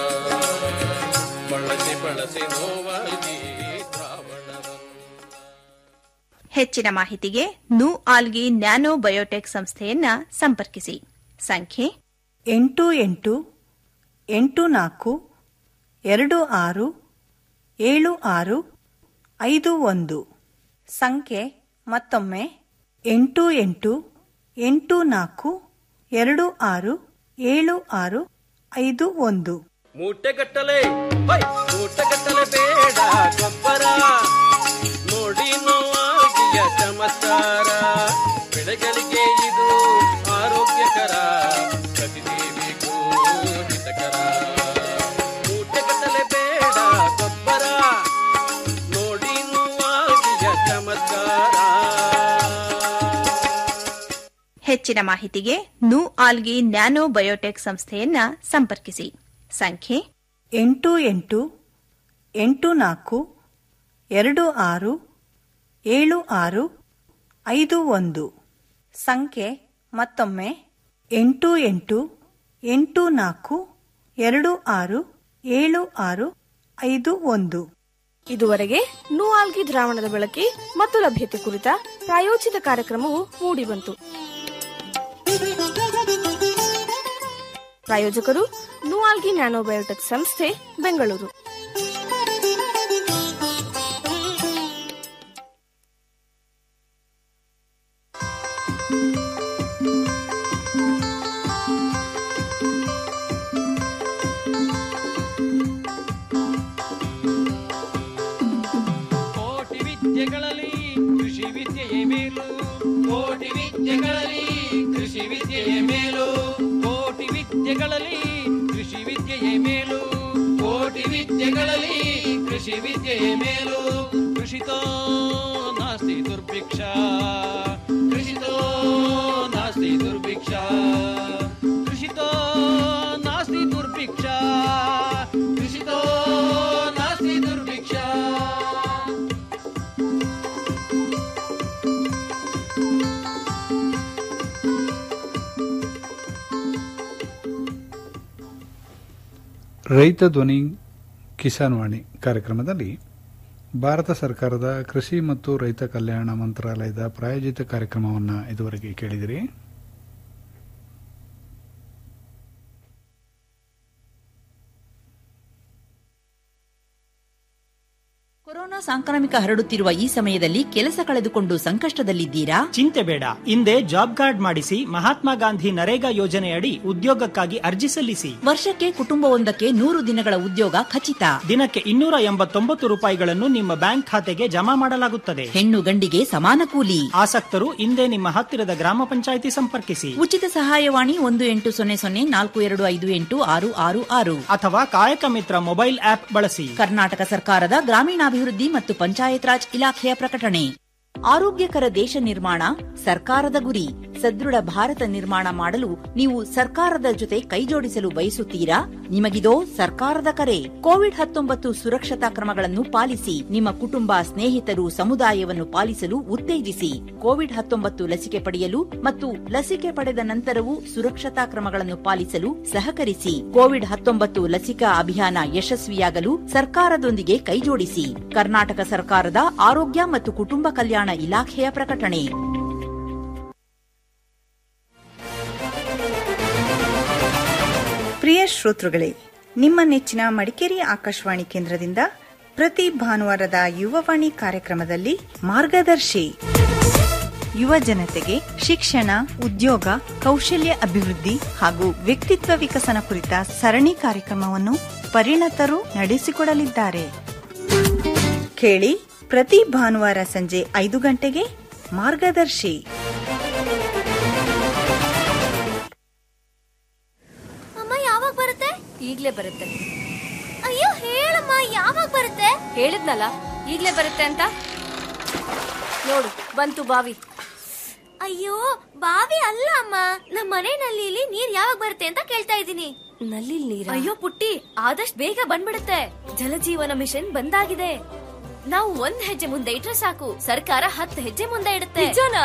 ಬಳಸಿ ಬಳಸಿ ನೋವಾಗಿ ಶ್ರಾವಣವನ್ನು
ಹೆಚ್ಚಿನ ಮಾಹಿತಿಗೆ ನು ಆಲ್ಗಿ ನ್ಯಾನೋ ಬಯೋಟೆಕ್ ಸಂಸ್ಥೆಯನ್ನ ಸಂಪರ್ಕಿಸಿ ಸಂಖ್ಯೆ
ಎಂಟು ಎಂಟು ಎಂಟು ನಾಲ್ಕು ಎರಡು ಆರು ಏಳು ಆರು ಐದು ಒಂದು ಸಂಖ್ಯೆ ಮತ್ತೊಮ್ಮೆ ಎಂಟು ಎಂಟು ಎಂಟು ನಾಲ್ಕು ಎರಡು ಆರು ಏಳು ಆರು ಐದು ಒಂದು
ಮೂಟೆಗಟ್ಟಲೆ ಹೈ ಮೂಟೆಗಟ್ಟಲೆ ಬೇಡ ಗೊಬ್ಬರ ನೋಡಿ ನೋವಾಗಿಯ ಚಮತ್ಕಾರ ಬೆಳೆಗಳಿಗೆ ಇದು ಆರೋಗ್ಯಕರ ಪ್ರತಿದೇವಿಗೂ ಹಿತಕರ ಮೂಟೆಗಟ್ಟಲೆ ಬೇಡ ಗೊಬ್ಬರ ನೋಡಿ ನೋವಾಗಿಯ ಚಮತ್ಕಾರ
ಹೆಚ್ಚಿನ ಮಾಹಿತಿಗೆ ನು ಆಲ್ಗಿ ನ್ಯಾನೋ ಬಯೋಟೆಕ್ ಸಂಸ್ಥೆಯನ್ನ ಸಂಪರ್ಕಿಸಿ ಸಂಖ್ಯೆ
ಎಂಟು ಎಂಟು ಎಂಟು ನಾಲ್ಕು ಎರಡು ಆರು ಏಳು ಆರು ಐದು ಒಂದು ಸಂಖ್ಯೆ ಮತ್ತೊಮ್ಮೆ ಎಂಟು ಎಂಟು ಎಂಟು ನಾಲ್ಕು ಎರಡು ಆರು ಏಳು ಆರು ಐದು ಒಂದು
ಇದುವರೆಗೆ ನೂಆಲ್ಗಿ ದ್ರಾವಣದ ಬಳಕೆ ಮತ್ತು ಲಭ್ಯತೆ ಕುರಿತ ಪ್ರಾಯೋಜಿತ ಕಾರ್ಯಕ್ರಮವು ಮೂಡಿಬಂತು ಪ್ರಾಯೋಜಕರು ನೂಆಲ್ಗಿ ನ್ಯಾನೋಬಯೋಟೆಕ್ ಸಂಸ್ಥೆ ಬೆಂಗಳೂರು
ಕೋಟಿ ವಿದ್ಯೆಗಳಲ್ಲಿ ಕೃಷಿ ವಿದ್ಯೆಯೇ ಮೇಲು ಕೋಟಿ ವಿದ್ಯೆಗಳಲ್ಲಿ ಕೃಷಿ ವಿದ್ಯೆಯೇ ಮೇಲು ಕೋಟಿ ವಿದ್ಯೆಗಳಲ್ಲಿ ಕೃಷಿ ವಿದ್ಯೆಯೇ ಮೇಲು ಕೋಟಿ ವಿದ್ಯೆಗಳಲ್ಲಿ ಕೃಷಿ ವಿದ್ಯೆಯೇ ಮೇಲು ಕೃಷಿತೋ ನಾಸ್ತಿ ದುರ್ಭಿಕ್ಷ ಕೃಷಿತೋ ನಾಸ್ತಿ ದುರ್ಭಿಕ್ಷ ಕೃಷಿತೋ ನಾಸ್ತಿ ದುರ್ಭಿಕ್ಷ ಕೃಷಿತೋ ನಾಸ್ತಿ ದುರ್ಭಿಕ್ಷ
ರೈತ ಧ್ವನಿ ಕಿಸಾನ್ ವಾಣಿ ಕಾರ್ಯಕ್ರಮದಲ್ಲಿ ಭಾರತ ಸರ್ಕಾರದ ಕೃಷಿ ಮತ್ತು ರೈತ ಕಲ್ಯಾಣ ಮಂತ್ರಾಲಯದ ಪ್ರಾಯೋಜಿತ ಕಾರ್ಯಕ್ರಮವನ್ನು ಇದುವರೆಗೆ ಕೇಳಿದಿರಿ
ಕೊರೋನಾ ಸಾಂಕ್ರಾಮಿಕ ಹರಡುತ್ತಿರುವ ಈ ಸಮಯದಲ್ಲಿ ಕೆಲಸ ಕಳೆದುಕೊಂಡು ಸಂಕಷ್ಟದಲ್ಲಿದ್ದೀರಾ
ಚಿಂತೆ ಬೇಡ ಹಿಂದೆ ಜಾಬ್ ಕಾರ್ಡ್ ಮಾಡಿಸಿ ಮಹಾತ್ಮ ಗಾಂಧಿ ನರೇಗಾ ಯೋಜನೆಯಡಿ ಉದ್ಯೋಗಕ್ಕಾಗಿ ಅರ್ಜಿ ಸಲ್ಲಿಸಿ
ವರ್ಷಕ್ಕೆ ಕುಟುಂಬವೊಂದಕ್ಕೆ ನೂರು ದಿನಗಳ ಉದ್ಯೋಗ ಖಚಿತ
ದಿನಕ್ಕೆ ಇನ್ನೂರ ಎಂಬತ್ತೊಂಬತ್ತು ರೂಪಾಯಿಗಳನ್ನು ನಿಮ್ಮ ಬ್ಯಾಂಕ್ ಖಾತೆಗೆ ಜಮಾ ಮಾಡಲಾಗುತ್ತದೆ
ಹೆಣ್ಣು ಗಂಡಿಗೆ ಸಮಾನ ಕೂಲಿ
ಆಸಕ್ತರು ಹಿಂದೆ ನಿಮ್ಮ ಹತ್ತಿರದ ಗ್ರಾಮ ಪಂಚಾಯಿತಿ ಸಂಪರ್ಕಿಸಿ
ಉಚಿತ ಸಹಾಯವಾಣಿ ಒಂದು ಎಂಟು ಸೊನ್ನೆ ಸೊನ್ನೆ ನಾಲ್ಕು ಎರಡು ಐದು ಎಂಟು ಆರು ಆರು ಆರು
ಅಥವಾ ಕಾಯಕ ಮಿತ್ರ ಮೊಬೈಲ್ ಆಪ್ ಬಳಸಿ
ಕರ್ನಾಟಕ ಸರ್ಕಾರದ ಗ್ರಾಮೀಣಾಭಿವೃದ್ಧಿ ಮತ್ತು ಪಂಚಾಯತ್ ರಾಜ್ ಇಲಾಖೆಯ ಪ್ರಕಟಣೆ ಆರೋಗ್ಯಕರ ದೇಶ ನಿರ್ಮಾಣ ಸರ್ಕಾರದ ಗುರಿ ಸದೃಢ ಭಾರತ ನಿರ್ಮಾಣ ಮಾಡಲು ನೀವು ಸರ್ಕಾರದ ಜೊತೆ ಕೈಜೋಡಿಸಲು ಬಯಸುತ್ತೀರಾ ನಿಮಗಿದೋ ಸರ್ಕಾರದ ಕರೆ ಕೋವಿಡ್ ಹತ್ತೊಂಬತ್ತು ಸುರಕ್ಷತಾ ಕ್ರಮಗಳನ್ನು ಪಾಲಿಸಿ ನಿಮ್ಮ ಕುಟುಂಬ ಸ್ನೇಹಿತರು ಸಮುದಾಯವನ್ನು ಪಾಲಿಸಲು ಉತ್ತೇಜಿಸಿ ಕೋವಿಡ್ ಹತ್ತೊಂಬತ್ತು ಲಸಿಕೆ ಪಡೆಯಲು ಮತ್ತು ಲಸಿಕೆ ಪಡೆದ ನಂತರವೂ ಸುರಕ್ಷತಾ ಕ್ರಮಗಳನ್ನು ಪಾಲಿಸಲು ಸಹಕರಿಸಿ ಕೋವಿಡ್ ಹತ್ತೊಂಬತ್ತು ಲಸಿಕಾ ಅಭಿಯಾನ ಯಶಸ್ವಿಯಾಗಲು ಸರ್ಕಾರದೊಂದಿಗೆ ಕೈಜೋಡಿಸಿ ಕರ್ನಾಟಕ ಸರ್ಕಾರದ ಆರೋಗ್ಯ ಮತ್ತು ಕುಟುಂಬ ಕಲ್ಯಾಣ ಇಲಾಖೆಯ ಪ್ರಕಟಣೆ
ಪ್ರಿಯ ಶ್ರೋತೃಗಳೇ ನಿಮ್ಮ ನೆಚ್ಚಿನ ಮಡಿಕೇರಿ ಆಕಾಶವಾಣಿ ಕೇಂದ್ರದಿಂದ ಪ್ರತಿ ಭಾನುವಾರದ ಯುವವಾಣಿ ಕಾರ್ಯಕ್ರಮದಲ್ಲಿ ಮಾರ್ಗದರ್ಶಿ ಯುವ ಜನತೆಗೆ ಶಿಕ್ಷಣ ಉದ್ಯೋಗ ಕೌಶಲ್ಯ ಅಭಿವೃದ್ಧಿ ಹಾಗೂ ವ್ಯಕ್ತಿತ್ವ ವಿಕಸನ ಕುರಿತ ಸರಣಿ ಕಾರ್ಯಕ್ರಮವನ್ನು ಪರಿಣತರು ನಡೆಸಿಕೊಡಲಿದ್ದಾರೆ ಕೇಳಿ ಪ್ರತಿ ಭಾನುವಾರ ಸಂಜೆ ಐದು ಗಂಟೆಗೆ ಮಾರ್ಗದರ್ಶಿ
ಅಮ್ಮ ಯಾವಾಗ ಬರುತ್ತೆ ಈಗ್ಲೇ ಬರುತ್ತೆ ಅಯ್ಯೋ ಹೇಳಮ್ಮ ಯಾವಾಗ ಬರುತ್ತೆ ಹೇಳಿದ್ನಲ್ಲ ಈಗ್ಲೇ ಬರುತ್ತೆ ಅಂತ ನೋಡು ಬಂತು ಬಾವಿ ಅಯ್ಯೋ ಬಾವಿ ಅಲ್ಲ ಅಮ್ಮ ನಮ್ಮ ಮನೆ ನಲ್ಲಿಲಿ ನೀರ್ ಯಾವಾಗ ಬರುತ್ತೆ ಅಂತ ಕೇಳ್ತಾ ಇದ್ದೀನಿ ನಲ್ಲಿ ನೀರ ಅಯ್ಯೋ ಪುಟ್ಟಿ ಆದಷ್ಟು ಬೇಗ ಬಂದ್ಬಿಡುತ್ತೆ ಜಲಜೀವನ ಮಿಷನ್ ಬಂದಾಗಿದೆ ನಾವು ಒಂದ್ ಹೆಜ್ಜೆ ಮುಂದೆ ಇಟ್ರೆ ಸಾಕು ಸರ್ಕಾರ ಹತ್ತು ಹೆಜ್ಜೆ ಮುಂದೆ ಇಡುತ್ತೆ ನಿಜನಾ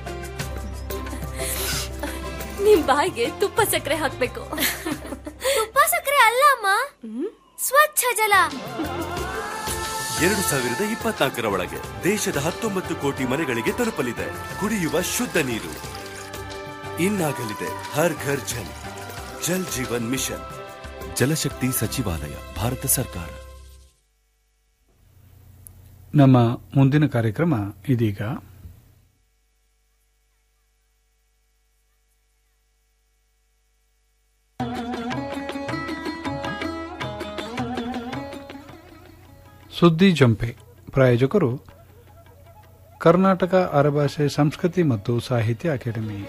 ನಿಮ್ ಬಾಯಿಗೆ ತುಪ್ಪ ಸಕ್ಕರೆ ಹಾಕ್ಬೇಕು ತುಪ್ಪ ಸಕ್ಕರೆ ಅಲ್ಲ ಅಮ್ಮ ಸ್ವಚ್ಛ ಜಲ
ಎರಡು ಸಾವಿರದ ಇಪ್ಪತ್ನಾಲ್ಕರ ಒಳಗೆ ದೇಶದ ಹತ್ತೊಂಬತ್ತು ಕೋಟಿ ಮನೆಗಳಿಗೆ ತಲುಪಲಿದೆ ಕುಡಿಯುವ ಶುದ್ಧ ನೀರು ಇನ್ನಾಗಲಿದೆ ಹರ್ ಘರ್ ಜಲ್ ಜಲ್ ಜೀವನ್ ಮಿಷನ್ ಜಲಶಕ್ತಿ ಸಚಿವಾಲಯ ಭಾರತ ಸರ್ಕಾರ
ನಮ್ಮ ಮುಂದಿನ ಕಾರ್ಯಕ್ರಮ ಇದೀಗ ಸುದ್ದಿ ಜಂಪೆ ಪ್ರಾಯೋಜಕರು ಕರ್ನಾಟಕ ಅರಭಾಷೆ ಸಂಸ್ಕೃತಿ ಮತ್ತು ಸಾಹಿತ್ಯ ಅಕಾಡೆಮಿ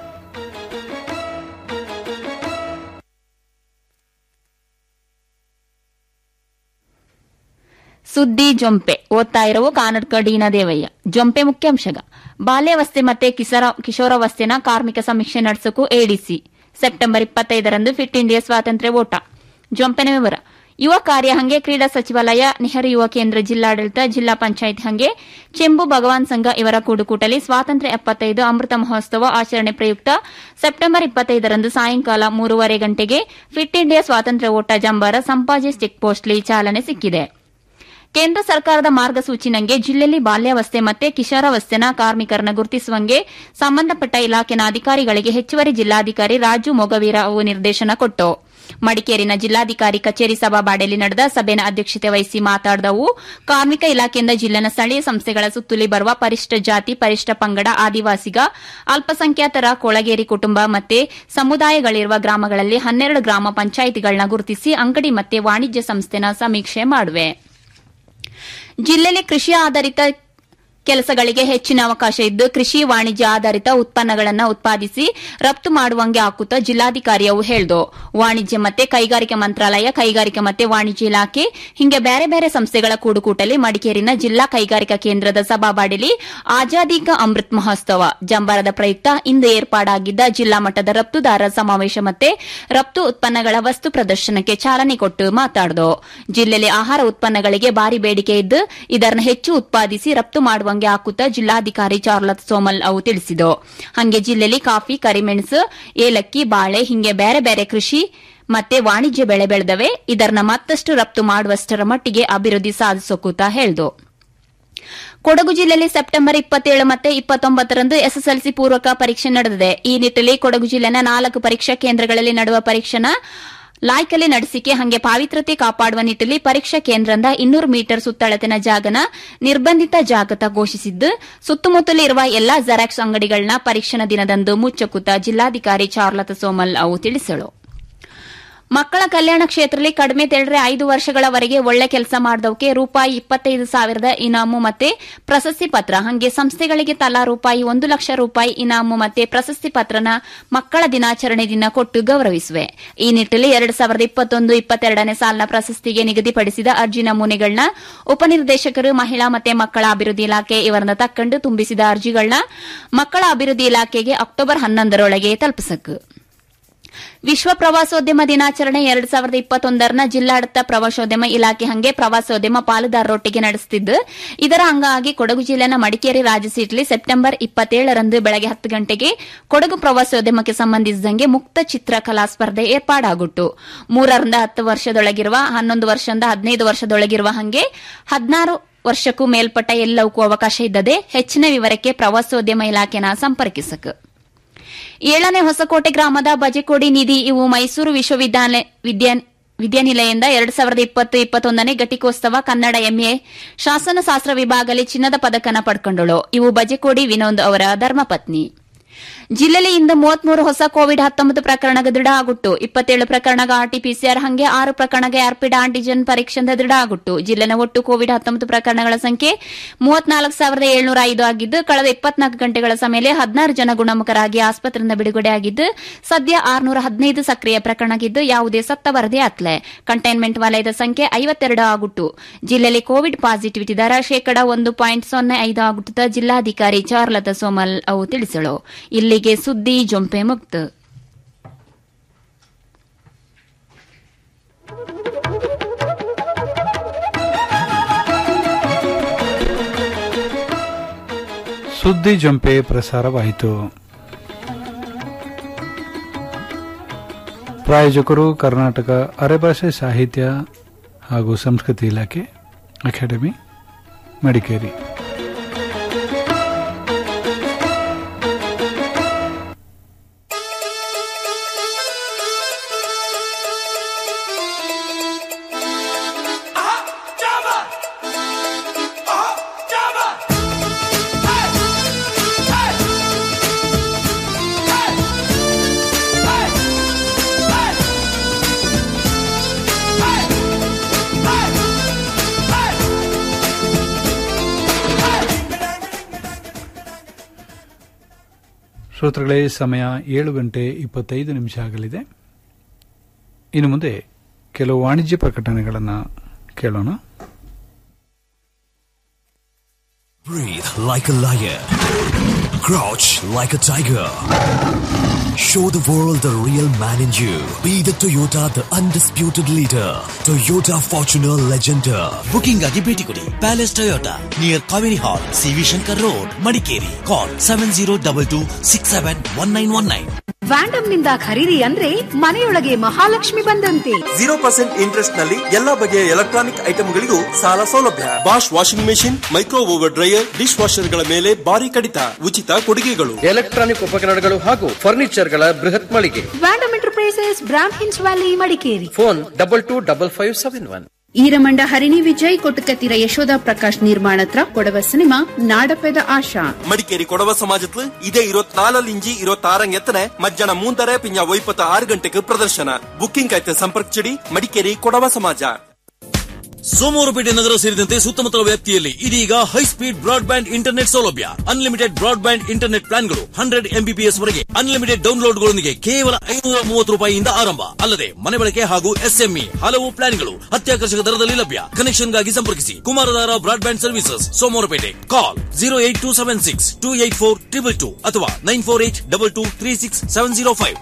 ಸುದ್ದಿ ಜೊಂಪೆ ಓದ್ತಾ ಇರುವ ಕಾನಡ್ಕ ಡೀನ ದೇವಯ್ಯ ಜೊಂಪೆ ಮುಖ್ಯಾಂಶಗ ಬಾಲ್ಯಾವಸ್ಥೆ ಮತ್ತೆ ಕಿಸರ ಕಿಶೋರಾವಸ್ಥೆನ ಕಾರ್ಮಿಕ ಸಮೀಕ್ಷೆ ನಡೆಸೋಕು ಎಡಿಸಿ ಸೆಪ್ಟೆಂಬರ್ ಇಪ್ಪತ್ತೈದರಂದು ಫಿಟ್ ಇಂಡಿಯಾ ಸ್ವಾತಂತ್ರ್ಯ ಓಟ ಜೊಂಪೆನ ವಿವರ ಯುವ ಕಾರ್ಯ ಹಂಗೆ ಕ್ರೀಡಾ ಸಚಿವಾಲಯ ನೆಹರು ಯುವ ಕೇಂದ್ರ ಜಿಲ್ಲಾಡಳಿತ ಜಿಲ್ಲಾ ಪಂಚಾಯತ್ ಹಂಗೆ ಚೆಂಬು ಭಗವಾನ್ ಸಂಘ ಇವರ ಕೂಡುಕೂಟಲಿ ಸ್ವಾತಂತ್ರ್ಯ ಎಪ್ಪತ್ತೈದು ಅಮೃತ ಮಹೋತ್ಸವ ಆಚರಣೆ ಪ್ರಯುಕ್ತ ಸೆಪ್ಟೆಂಬರ್ ಇಪ್ಪತ್ತೈದರಂದು ಸಾಯಂಕಾಲ ಮೂರುವರೆ ಗಂಟೆಗೆ ಫಿಟ್ ಇಂಡಿಯಾ ಸ್ವಾತಂತ್ರ್ಯ ಓಟ ಜಂಬಾರ ಸಂಪಾಜಿ ಚೆಕ್ ಪೋಸ್ಟ್ಲಿ ಚಾಲನೆ ಸಿಕ್ಕಿದೆ ಕೇಂದ್ರ ಸರ್ಕಾರದ ಮಾರ್ಗಸೂಚಿನಂಗೆ ಜಿಲ್ಲೆಯಲ್ಲಿ ಬಾಲ್ಯಾವಸ್ಥೆ ಮತ್ತೆ ಕಿಶೋರಾವಸ್ಥೆನ ಕಾರ್ಮಿಕರನ್ನ ಗುರುತಿಸುವಂಗೆ ಸಂಬಂಧಪಟ್ಟ ಇಲಾಖೆನ ಅಧಿಕಾರಿಗಳಿಗೆ ಹೆಚ್ಚುವರಿ ಜಿಲ್ಲಾಧಿಕಾರಿ ರಾಜು ಮೊಗವೀರ ಅವು ನಿರ್ದೇಶನ ಕೊಟ್ಟು ಮಡಿಕೇರಿನ ಜಿಲ್ಲಾಧಿಕಾರಿ ಕಚೇರಿ ಸಭಾಬಾಡೆಯಲ್ಲಿ ನಡೆದ ಸಭೆನ ಅಧ್ಯಕ್ಷತೆ ವಹಿಸಿ ಮಾತನಾಡಿದವು ಕಾರ್ಮಿಕ ಇಲಾಖೆಯಿಂದ ಜಿಲ್ಲೆನ ಸ್ಥಳೀಯ ಸಂಸ್ಥೆಗಳ ಸುತ್ತುಲಿ ಬರುವ ಪರಿಷ್ಠ ಜಾತಿ ಪರಿಷ್ಠ ಪಂಗಡ ಆದಿವಾಸಿಗ ಅಲ್ಪಸಂಖ್ಯಾತರ ಕೊಳಗೇರಿ ಕುಟುಂಬ ಮತ್ತೆ ಸಮುದಾಯಗಳಿರುವ ಗ್ರಾಮಗಳಲ್ಲಿ ಹನ್ನೆರಡು ಗ್ರಾಮ ಪಂಚಾಯಿತಿಗಳನ್ನ ಗುರುತಿಸಿ ಅಂಗಡಿ ಮತ್ತೆ ವಾಣಿಜ್ಯ ಸಂಸ್ಥೆನ ಸಮೀಕ್ಷೆ ಮಾಡುವೆ ಜಿಲ್ಲೆಯಲ್ಲಿ ಕೃಷಿ ಆಧಾರಿತ ಕೆಲಸಗಳಿಗೆ ಹೆಚ್ಚಿನ ಅವಕಾಶ ಇದ್ದು ಕೃಷಿ ವಾಣಿಜ್ಯ ಆಧಾರಿತ ಉತ್ಪನ್ನಗಳನ್ನು ಉತ್ಪಾದಿಸಿ ರಫ್ತು ಮಾಡುವಂಗೆ ಹಾಕುತ್ತಾ ಜಿಲ್ಲಾಧಿಕಾರಿ ಅವು ಹೇಳ್ದು ವಾಣಿಜ್ಯ ಮತ್ತೆ ಕೈಗಾರಿಕೆ ಮಂತ್ರಾಲಯ ಕೈಗಾರಿಕೆ ಮತ್ತೆ ವಾಣಿಜ್ಯ ಇಲಾಖೆ ಹಿಂಗೆ ಬೇರೆ ಬೇರೆ ಸಂಸ್ಥೆಗಳ ಕೂಡುಕೂಟಲಿ ಮಡಿಕೇರಿನ ಜಿಲ್ಲಾ ಕೈಗಾರಿಕಾ ಕೇಂದ್ರದ ಸಭಾಬಾಡಿಲಿ ಆಜಾದಿ ಕಾ ಅಮೃತ್ ಮಹೋತ್ಸವ ಜಂಬಾರದ ಪ್ರಯುಕ್ತ ಇಂದು ಏರ್ಪಾಡಾಗಿದ್ದ ಜಿಲ್ಲಾ ಮಟ್ಟದ ರಫ್ತುದಾರರ ಸಮಾವೇಶ ಮತ್ತೆ ರಫ್ತು ಉತ್ಪನ್ನಗಳ ವಸ್ತು ಪ್ರದರ್ಶನಕ್ಕೆ ಚಾಲನೆ ಕೊಟ್ಟು ಮಾತಾಡಿದು ಜಿಲ್ಲೆಯಲ್ಲಿ ಆಹಾರ ಉತ್ಪನ್ನಗಳಿಗೆ ಭಾರಿ ಬೇಡಿಕೆ ಇದ್ದು ಇದನ್ನು ಹೆಚ್ಚು ಉತ್ಪಾದಿಸಿ ರಫ್ತು ಮಾಡುವಂಗೆ ಹಾಕುತ್ತಾ ಜಿಲ್ಲಾಧಿಕಾರಿ ಚಾರ್ಲತ್ ಸೋಮಲ್ ಅವು ತಿಳಿಸಿದರು ಹಂಗೆ ಜಿಲ್ಲೆಯಲ್ಲಿ ಕಾಫಿ ಕರಿಮೆಣಸು ಏಲಕ್ಕಿ ಬಾಳೆ ಹಿಂಗೆ ಬೇರೆ ಬೇರೆ ಕೃಷಿ ಮತ್ತೆ ವಾಣಿಜ್ಯ ಬೆಳೆ ಬೆಳೆದವೆ ಇದನ್ನ ಮತ್ತಷ್ಟು ರಫ್ತು ಮಾಡುವಷ್ಟರ ಮಟ್ಟಿಗೆ ಅಭಿವೃದ್ಧಿ ಸಾಧಿಸೋಕೂತ ಹೇಳ್ದು ಕೊಡಗು ಜಿಲ್ಲೆಯಲ್ಲಿ ಸೆಪ್ಟೆಂಬರ್ ಇಪ್ಪತ್ತೇಳು ಮತ್ತೆ ಇಪ್ಪತ್ತೊಂಬತ್ತರಂದು ಎಸ್ಎಸ್ಎಲ್ಸಿ ಪೂರ್ವಕ ಪರೀಕ್ಷೆ ನಡೆದಿದೆ ಈ ನಿಟ್ಟಿನಲ್ಲಿ ಕೊಡಗು ಜಿಲ್ಲೆನ ನಾಲ್ಕು ಪರೀಕ್ಷಾ ಕೇಂದ್ರಗಳಲ್ಲಿ ನಡೆಯುವ ಪರೀಕ್ಷೆನ ಲಾಯ್ಕಲಿ ನಡೆಸಿಕೆ ಹಂಗೆ ಪಾವಿತ್ರತೆ ಕಾಪಾಡುವ ನಿಟ್ಟಿನಲ್ಲಿ ಪರೀಕ್ಷಾ ಕೇಂದ್ರದಿಂದ ಇನ್ನೂರು ಮೀಟರ್ ಸುತ್ತಳತಿನ ಜಾಗನ ನಿರ್ಬಂಧಿತ ಜಾಗತ ಘೋಷಿಸಿದ್ದು ಸುತ್ತಮುತ್ತಲು ಇರುವ ಎಲ್ಲಾ ಜೆರಾಕ್ಸ್ ಅಂಗಡಿಗಳನ್ನ ಪರೀಕ್ಷಣ ದಿನದಂದು ಮುಚ್ಚಕುತ್ತ ಜಿಲ್ಲಾಧಿಕಾರಿ ಚಾರ್ಲತ ಸೋಮಲ್ ಅವು ತಿಳಿಸಳು ಮಕ್ಕಳ ಕಲ್ಯಾಣ ಕ್ಷೇತ್ರದಲ್ಲಿ ಕಡಿಮೆ ತೆರಳ್ರೆ ಐದು ವರ್ಷಗಳವರೆಗೆ ಒಳ್ಳೆ ಕೆಲಸ ಮಾಡಿದವಕ್ಕೆ ರೂಪಾಯಿ ಇಪ್ಪತ್ತೈದು ಸಾವಿರದ ಇನಾಮು ಮತ್ತೆ ಪ್ರಶಸ್ತಿ ಪತ್ರ ಹಂಗೆ ಸಂಸ್ಥೆಗಳಿಗೆ ತಲಾ ರೂಪಾಯಿ ಒಂದು ಲಕ್ಷ ರೂಪಾಯಿ ಇನಾಮು ಮತ್ತೆ ಪ್ರಶಸ್ತಿ ಪತ್ರನ ಮಕ್ಕಳ ದಿನಾಚರಣೆ ದಿನ ಕೊಟ್ಟು ಗೌರವಿಸುವೆ ಈ ನಿಟ್ಟಿನಲ್ಲಿ ಎರಡು ಸಾವಿರದ ಇಪ್ಪತ್ತೊಂದು ಇಪ್ಪತ್ತೆರಡನೇ ಸಾಲಿನ ಪ್ರಶಸ್ತಿಗೆ ನಿಗದಿಪಡಿಸಿದ ಅರ್ಜಿ ನಮೂನೆಗಳನ್ನ ಉಪನಿರ್ದೇಶಕರು ಮಹಿಳಾ ಮತ್ತೆ ಮಕ್ಕಳ ಅಭಿವೃದ್ಧಿ ಇಲಾಖೆ ಇವರನ್ನ ತಕ್ಕಂಡು ತುಂಬಿಸಿದ ಅರ್ಜಿಗಳನ್ನ ಮಕ್ಕಳ ಅಭಿವೃದ್ಧಿ ಇಲಾಖೆಗೆ ಅಕ್ಟೋಬರ್ ಹನ್ನೊಂದರೊಳಗೆ ತಲುಪಿಸಕು ವಿಶ್ವ ಪ್ರವಾಸೋದ್ಯಮ ದಿನಾಚರಣೆ ಎರಡ್ ಸಾವಿರದ ಇಪ್ಪತ್ತೊಂದರನ ಜಿಲ್ಲಾಡಳಿತ ಪ್ರವಾಸೋದ್ಯಮ ಇಲಾಖೆ ಹಂಗೆ ಪ್ರವಾಸೋದ್ಯಮ ಪಾಲುದಾರರೊಟ್ಟಿಗೆ ನಡೆಸುತ್ತಿದ್ದು ಇದರ ಅಂಗವಾಗಿ ಕೊಡಗು ಜಿಲ್ಲೆನ ಮಡಿಕೇರಿ ರಾಜಸೀಟ್ಲಿ ಸೆಪ್ಟೆಂಬರ್ ಇಪ್ಪತ್ತೇಳರಂದು ಬೆಳಗ್ಗೆ ಹತ್ತು ಗಂಟೆಗೆ ಕೊಡಗು ಪ್ರವಾಸೋದ್ಯಮಕ್ಕೆ ಸಂಬಂಧಿಸಿದಂಗೆ ಮುಕ್ತ ಚಿತ್ರಕಲಾ ಸ್ಪರ್ಧೆ ಏರ್ಪಾಡಾಗುಟ್ಟು ಮೂರರಿಂದ ಹತ್ತು ವರ್ಷದೊಳಗಿರುವ ಹನ್ನೊಂದು ವರ್ಷದಿಂದ ಹದಿನೈದು ವರ್ಷದೊಳಗಿರುವ ಹಂಗೆ ಹದಿನಾರು ವರ್ಷಕ್ಕೂ ಮೇಲ್ಪಟ್ಟ ಎಲ್ಲವಕ್ಕೂ ಅವಕಾಶ ಇದ್ದದೆ ಹೆಚ್ಚಿನ ವಿವರಕ್ಕೆ ಪ್ರವಾಸೋದ್ಯಮ ಇಲಾಖೆನ ಸಂಪರ್ಕಿಸಕು ಏಳನೇ ಹೊಸಕೋಟೆ ಗ್ರಾಮದ ಬಜೆಕೋಡಿ ನಿಧಿ ಇವು ಮೈಸೂರು ವಿಶ್ವವಿದ್ಯಾಲಯ ವಿದ್ಯಾ- ವಿದ್ಯಾನಿಲಯದಿಂದ ಎರಡ್ ಸಾವಿರದ ಇಪ್ಪತ್ತು ಇಪ್ಪತ್ತೊಂದನೇ ಘಟಿಕೋತ್ಸವ ಕನ್ನಡ ಎಂಎ ಶಾಸನಶಾಸ್ತ್ರ ವಿಭಾಗದಲ್ಲಿ ಚಿನ್ನದ ಪದಕನ ಪಡ್ಕೊಂಡಳು ಇವು ಬಜೆಕೋಡಿ ವಿನೋದ್ ಅವರ ಧರ್ಮಪತ್ನಿ ಜಿಲ್ಲೆಯಲ್ಲಿ ಇಂದು ಮೂವತ್ಮೂರು ಹೊಸ ಕೋವಿಡ್ ಹತ್ತೊಂಬತ್ತು ಪ್ರಕರಣಗ ದೃಢ ಆಗುಟ್ಟು ಇಪ್ಪತ್ತೇಳು ಪ್ರಕರಣಗ ಆರ್ಟಿಪಿಸಿಆರ್ ಹಂಗೆ ಆರು ಪ್ರಕರಣಗ ರ್ಯಾಪಿಡ್ ಆಂಟಿಜೆನ್ ಪರೀಕ್ಷೆಯಿಂದ ದೃಢ ಆಗುಟ್ಟು ಜಿಲ್ಲೆನ ಒಟ್ಟು ಕೋವಿಡ್ ಹತ್ತೊಂಬತ್ತು ಪ್ರಕರಣಗಳ ಸಂಖ್ಯೆ ಮೂವತ್ನಾಲ್ಕು ಸಾವಿರದ ಏಳ್ನೂರ ಐದು ಆಗಿದ್ದು ಕಳೆದ ಇಪ್ಪತ್ನಾಲ್ಕು ಗಂಟೆಗಳ ಸಮಯದಲ್ಲಿ ಹದಿನಾರು ಜನ ಗುಣಮುಖರಾಗಿ ಆಸ್ಪತ್ರೆಯಿಂದ ಬಿಡುಗಡೆಯಾಗಿದ್ದು ಸದ್ಯ ಆರುನೂರ ಹದಿನೈದು ಸಕ್ರಿಯ ಪ್ರಕರಣಗಿದ್ದು ಯಾವುದೇ ಸತ್ತ ವರದಿ ಆತ್ಲೆ ಕಂಟೈನ್ಮೆಂಟ್ ವಲಯದ ಸಂಖ್ಯೆ ಐವತ್ತೆರಡು ಆಗುಟ್ಟು ಜಿಲ್ಲೆಯಲ್ಲಿ ಕೋವಿಡ್ ಪಾಸಿಟಿವಿಟಿ ದರ ಶೇಕಡ ಒಂದು ಪಾಯಿಂಟ್ ಸೊನ್ನೆ ಐದು ಆಗುತ್ತ ಜಿಲ್ಲಾಧಿಕಾರಿ ಚಾರ್ಲತಾ ಸೋಮಲ್ ಅವು ತಿಳಿಸಳು ಇಲ್ಲಿಗೆ ಸುದ್ದಿ ಜೊಂಪೆ ಮುಕ್ತ
ಸುದ್ದಿ ಜಂಪೆ ಪ್ರಸಾರವಾಯಿತು ಪ್ರಾಯೋಜಕರು ಕರ್ನಾಟಕ ಅರೆಭಾಷೆ ಸಾಹಿತ್ಯ ಹಾಗೂ ಸಂಸ್ಕೃತಿ ಇಲಾಖೆ ಅಕಾಡೆಮಿ ಮಡಿಕೇರಿ
Hey!
ಶ್ರೋತೃಗಳೇ ಸಮಯ ಏಳು ಗಂಟೆ ಇಪ್ಪತ್ತೈದು ನಿಮಿಷ ಆಗಲಿದೆ ಇನ್ನು ಮುಂದೆ ಕೆಲವು ವಾಣಿಜ್ಯ ಪ್ರಕಟಣೆಗಳನ್ನು ಕೇಳೋಣ
Breathe like a lion. Crouch like a tiger. Show the world the real man in you. Be the Toyota, the undisputed leader. Toyota Fortuner Legender.
Booking ಆಗಿ ಭೇಟಿ ಕೊಡಿ palace Toyota near Kaveri hall CV Shankar road Madikeri call seven zero double two six seven one nine one nine
ವ್ಯಾಂಡಮ್ ನಿಂದ ಖರೀದಿ ಅಂದ್ರೆ ಮನೆಯೊಳಗೆ ಮಹಾಲಕ್ಷ್ಮಿ ಬಂದಂತೆ
zero percent interest ನಲ್ಲಿ ಎಲ್ಲಾ ಬಗೆಯ ಎಲೆಕ್ಟ್ರಾನಿಕ್ ಐಟಮ್ಗಳಿಗೂ ಸಾಲ ಸೌಲಭ್ಯ Bosch washing machine microwave dryer dish washer ಗಳ ಮೇಲೆ ಭಾರಿ ಕಡಿತ ಉಚಿತ ಕೊಡುಗೆಗಳು
ಎಲೆಕ್ಟ್ರಾನಿಕ್ ಉಪಕರಣಗಳು ಹಾಗೂ ಫರ್ನಿಚರ್ ಗಳ ಬೃಹತ್ ಮಳಿಗೆ
ವ್ಯಾಂಡಮ್ ಎಂಟರ್ಪ್ರೈಸಸ್ ಬ್ರಾಮ್ ಹಿನ್ಸ್ valley Madikeri
phone double two double five seven one
Eeramanda Harini Vijay ಕೊಟ್ಟಕತ್ತಿರ ಯಶೋಧ ಪ್ರಕಾಶ್ ನಿರ್ಮಾಣತ್ರ ಕೊಡವ ಸಿನಿಮಾ ನಾಡಪೆದ ಆಶಾ
ಮಡಿಕೇರಿ ಕೊಡವ ಸಮಾಜತ್ಲು ಇದೇ ഇരുപത്തിനാലിൽ ഇഞ്ചി ഇരുപത്തി എത്തനെ മജ്ജന മൂന്നര പിഞ്ഞ വൈപ്പത്ത് ആറ് ഗಂಟೆಗೆ ಪ್ರದರ್ಶನ ಬುಕ್ಕಿಂಗ್ ಆಯ್ತು ಸಂಪರ್ಕಿಸಿಡಿ ಮಡಿಕೇರಿ ಕೊಡವ ಸಮಾಜ
ಸೋಮವಾರಪೇಟೆ ನಗರ ಸೇರಿದಂತೆ ಸುತ್ತಮುತ್ತಲ ವ್ಯಾಪ್ತಿಯಲ್ಲಿ ಇದೀಗ high speed broadband internet ಸೌಲಭ್ಯ ಅನ್ಲಿಮಿಟೆಡ್ ಬ್ರಾಡ್ ಬ್ಯಾಂಡ್ ಇಂಟರ್ನೆಟ್ ಪ್ಲಾನ್ಗಳು ಹಂಡ್ರೆಡ್ ಎಂಬಿಪಿಎಸ್ ವರೆಗೆ ಅನ್ಲಿಮಿಟೆಡ್ ಡೌನ್ಲೋಡ್ಗಳೊಂದಿಗೆ ಕೇವಲ ಐನೂರ ಮೂವತ್ತು ರೂಪಾಯಿಯಿಂದ ಆರಂಭ ಅಲ್ಲದೆ ಮನೆ ಬಳಕೆ ಹಾಗೂ ಎಸ್ಎಂಇ ಹಲವು ಪ್ಲಾನ್ಗಳು ಅತ್ಯಾಕರ್ಷಕ ದರದಲ್ಲಿ ಲಭ್ಯ ಕನೆಕ್ಷನ್ಗಾಗಿ ಸಂಪರ್ಕಿಸಿ Kumaradhara broadband services Somwarpet call zero eight two seven six two eight four triple two ಅಥವಾ nine four eight double two three six seven zero five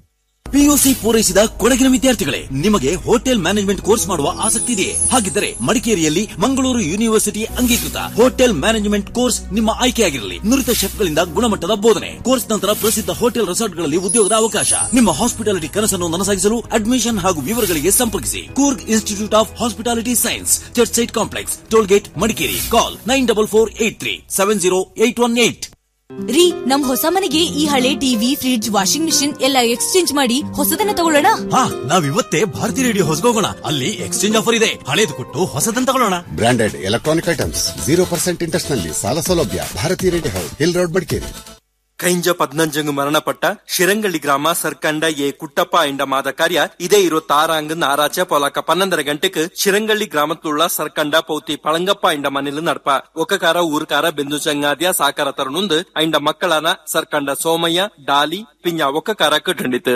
PUC ಪೂರೈಸಿದ ಕೊಡಗಿನ ವಿದ್ಯಾರ್ಥಿಗಳೇ ನಿಮಗೆ ಹೋಟೆಲ್ ಮ್ಯಾನೇಜ್ಮೆಂಟ್ ಕೋರ್ಸ್ ಮಾಡುವ ಆಸಕ್ತಿ ಇದೆಯೇ ಹಾಗಿದ್ದರೆ ಮಡಿಕೇರಿಯಲ್ಲಿ ಮಂಗಳೂರು ಯೂನಿವರ್ಸಿಟಿ ಅಂಗೀಕೃತ ಹೋಟೆಲ್ ಮ್ಯಾನೇಜ್ಮೆಂಟ್ ಕೋರ್ಸ್ ನಿಮ್ಮ ಆಯ್ಕೆಯಾಗಿರಲಿ ನುರಿತ ಶೆಫ್ಗಳಿಂದ ಗುಣಮಟ್ಟದ ಬೋಧನೆ ಕೋರ್ಸ್ ನಂತರ ಪ್ರಸಿದ್ಧ ಹೋಟೆಲ್ ರೆಸಾರ್ಟ್ಗಳಲ್ಲಿ ಉದ್ಯೋಗದ ಅವಕಾಶ ನಿಮ್ಮ ಹಾಸ್ಪಿಟಾಲಿಟಿ ಕನಸನ್ನು ನನಸಾಗಿಸಲು ಅಡ್ಮಿಷನ್ ಹಾಗೂ ವಿವರಗಳಿಗೆ ಸಂಪರ್ಕಿಸಿ Coorg institute of hospitality science church site complex toll gate Madikeri call nine double four eight three seven zero eight one eight
ರೀ ನಮ್ ಹೊಸ ಮನೆಗೆ ಈ ಹಳೆ ಟಿವಿ ಫ್ರಿಡ್ಜ್ ವಾಷಿಂಗ್ ಮಿಷಿನ್ ಎಲ್ಲ ಎಕ್ಸ್ಚೇಂಜ್ ಮಾಡಿ ಹೊಸದನ್ನ ತಗೊಳ್ಳೋಣ
ಹಾ ನಾವಿವತ್ತೇ ಭಾರತಿ ರೇಡಿಯೋ ಹೊಸಗೋಗೋಣ ಅಲ್ಲಿ ಎಕ್ಸ್ಚೇಂಜ್ ಆಫರ್ ಇದೆ ಹಳೇದು ಕೊಟ್ಟು ಹೊಸದನ್ನ ತಗೊಳ್ಳೋಣ
branded electronic items zero percent interest ನಲ್ಲಿ ಸಾಲ ಸೌಲಭ್ಯ ಭಾರತೀಯ radio house hill road Madikeri
ಕೈಂಜ ಪದ್ನಂಜಂಗ್ ಮರಣಪಟ್ಟ ಶಿರಂಗಳ್ಳಿ ಗ್ರಾಮ ಸರ್ಕಂಡ ಎ ಕುಟ್ಟಪ್ಪ ಎಂಡ ಮಾದ ಕಾರ್ಯ ಇದೇ ഇരുപത്തി ആറാച്ച പോലാക്ക പന്ത്രണ്ടര ഗಂಟೆക്ക് ಶಿರಂಗಳ್ಳಿ ಗ್ರಾಮത്തിലുള്ള ಸರ್ಕಂಡ ಪೌತಿ ಪಳಂಗಪ್ಪ ಎಂಡ ಮನೆಯಲ್ಲಿ ನಡ್ಪ ಒಕ್ಕಕಾರ ಊರ್ಕಾರ ಬೆಂದು ಚಂಗಾದ್ಯ ಸಾಕಾರ ತರುಣುಂದು ಐಂಡ ಮಕ್ಕಳನ ಸರ್ಕಂಡ ಸೋಮಯ್ಯ ಡಾಲಿ ಪಿಂಜ ಒಕ್ಕಕಾರ ಕಟ್ಟಂಡಿತು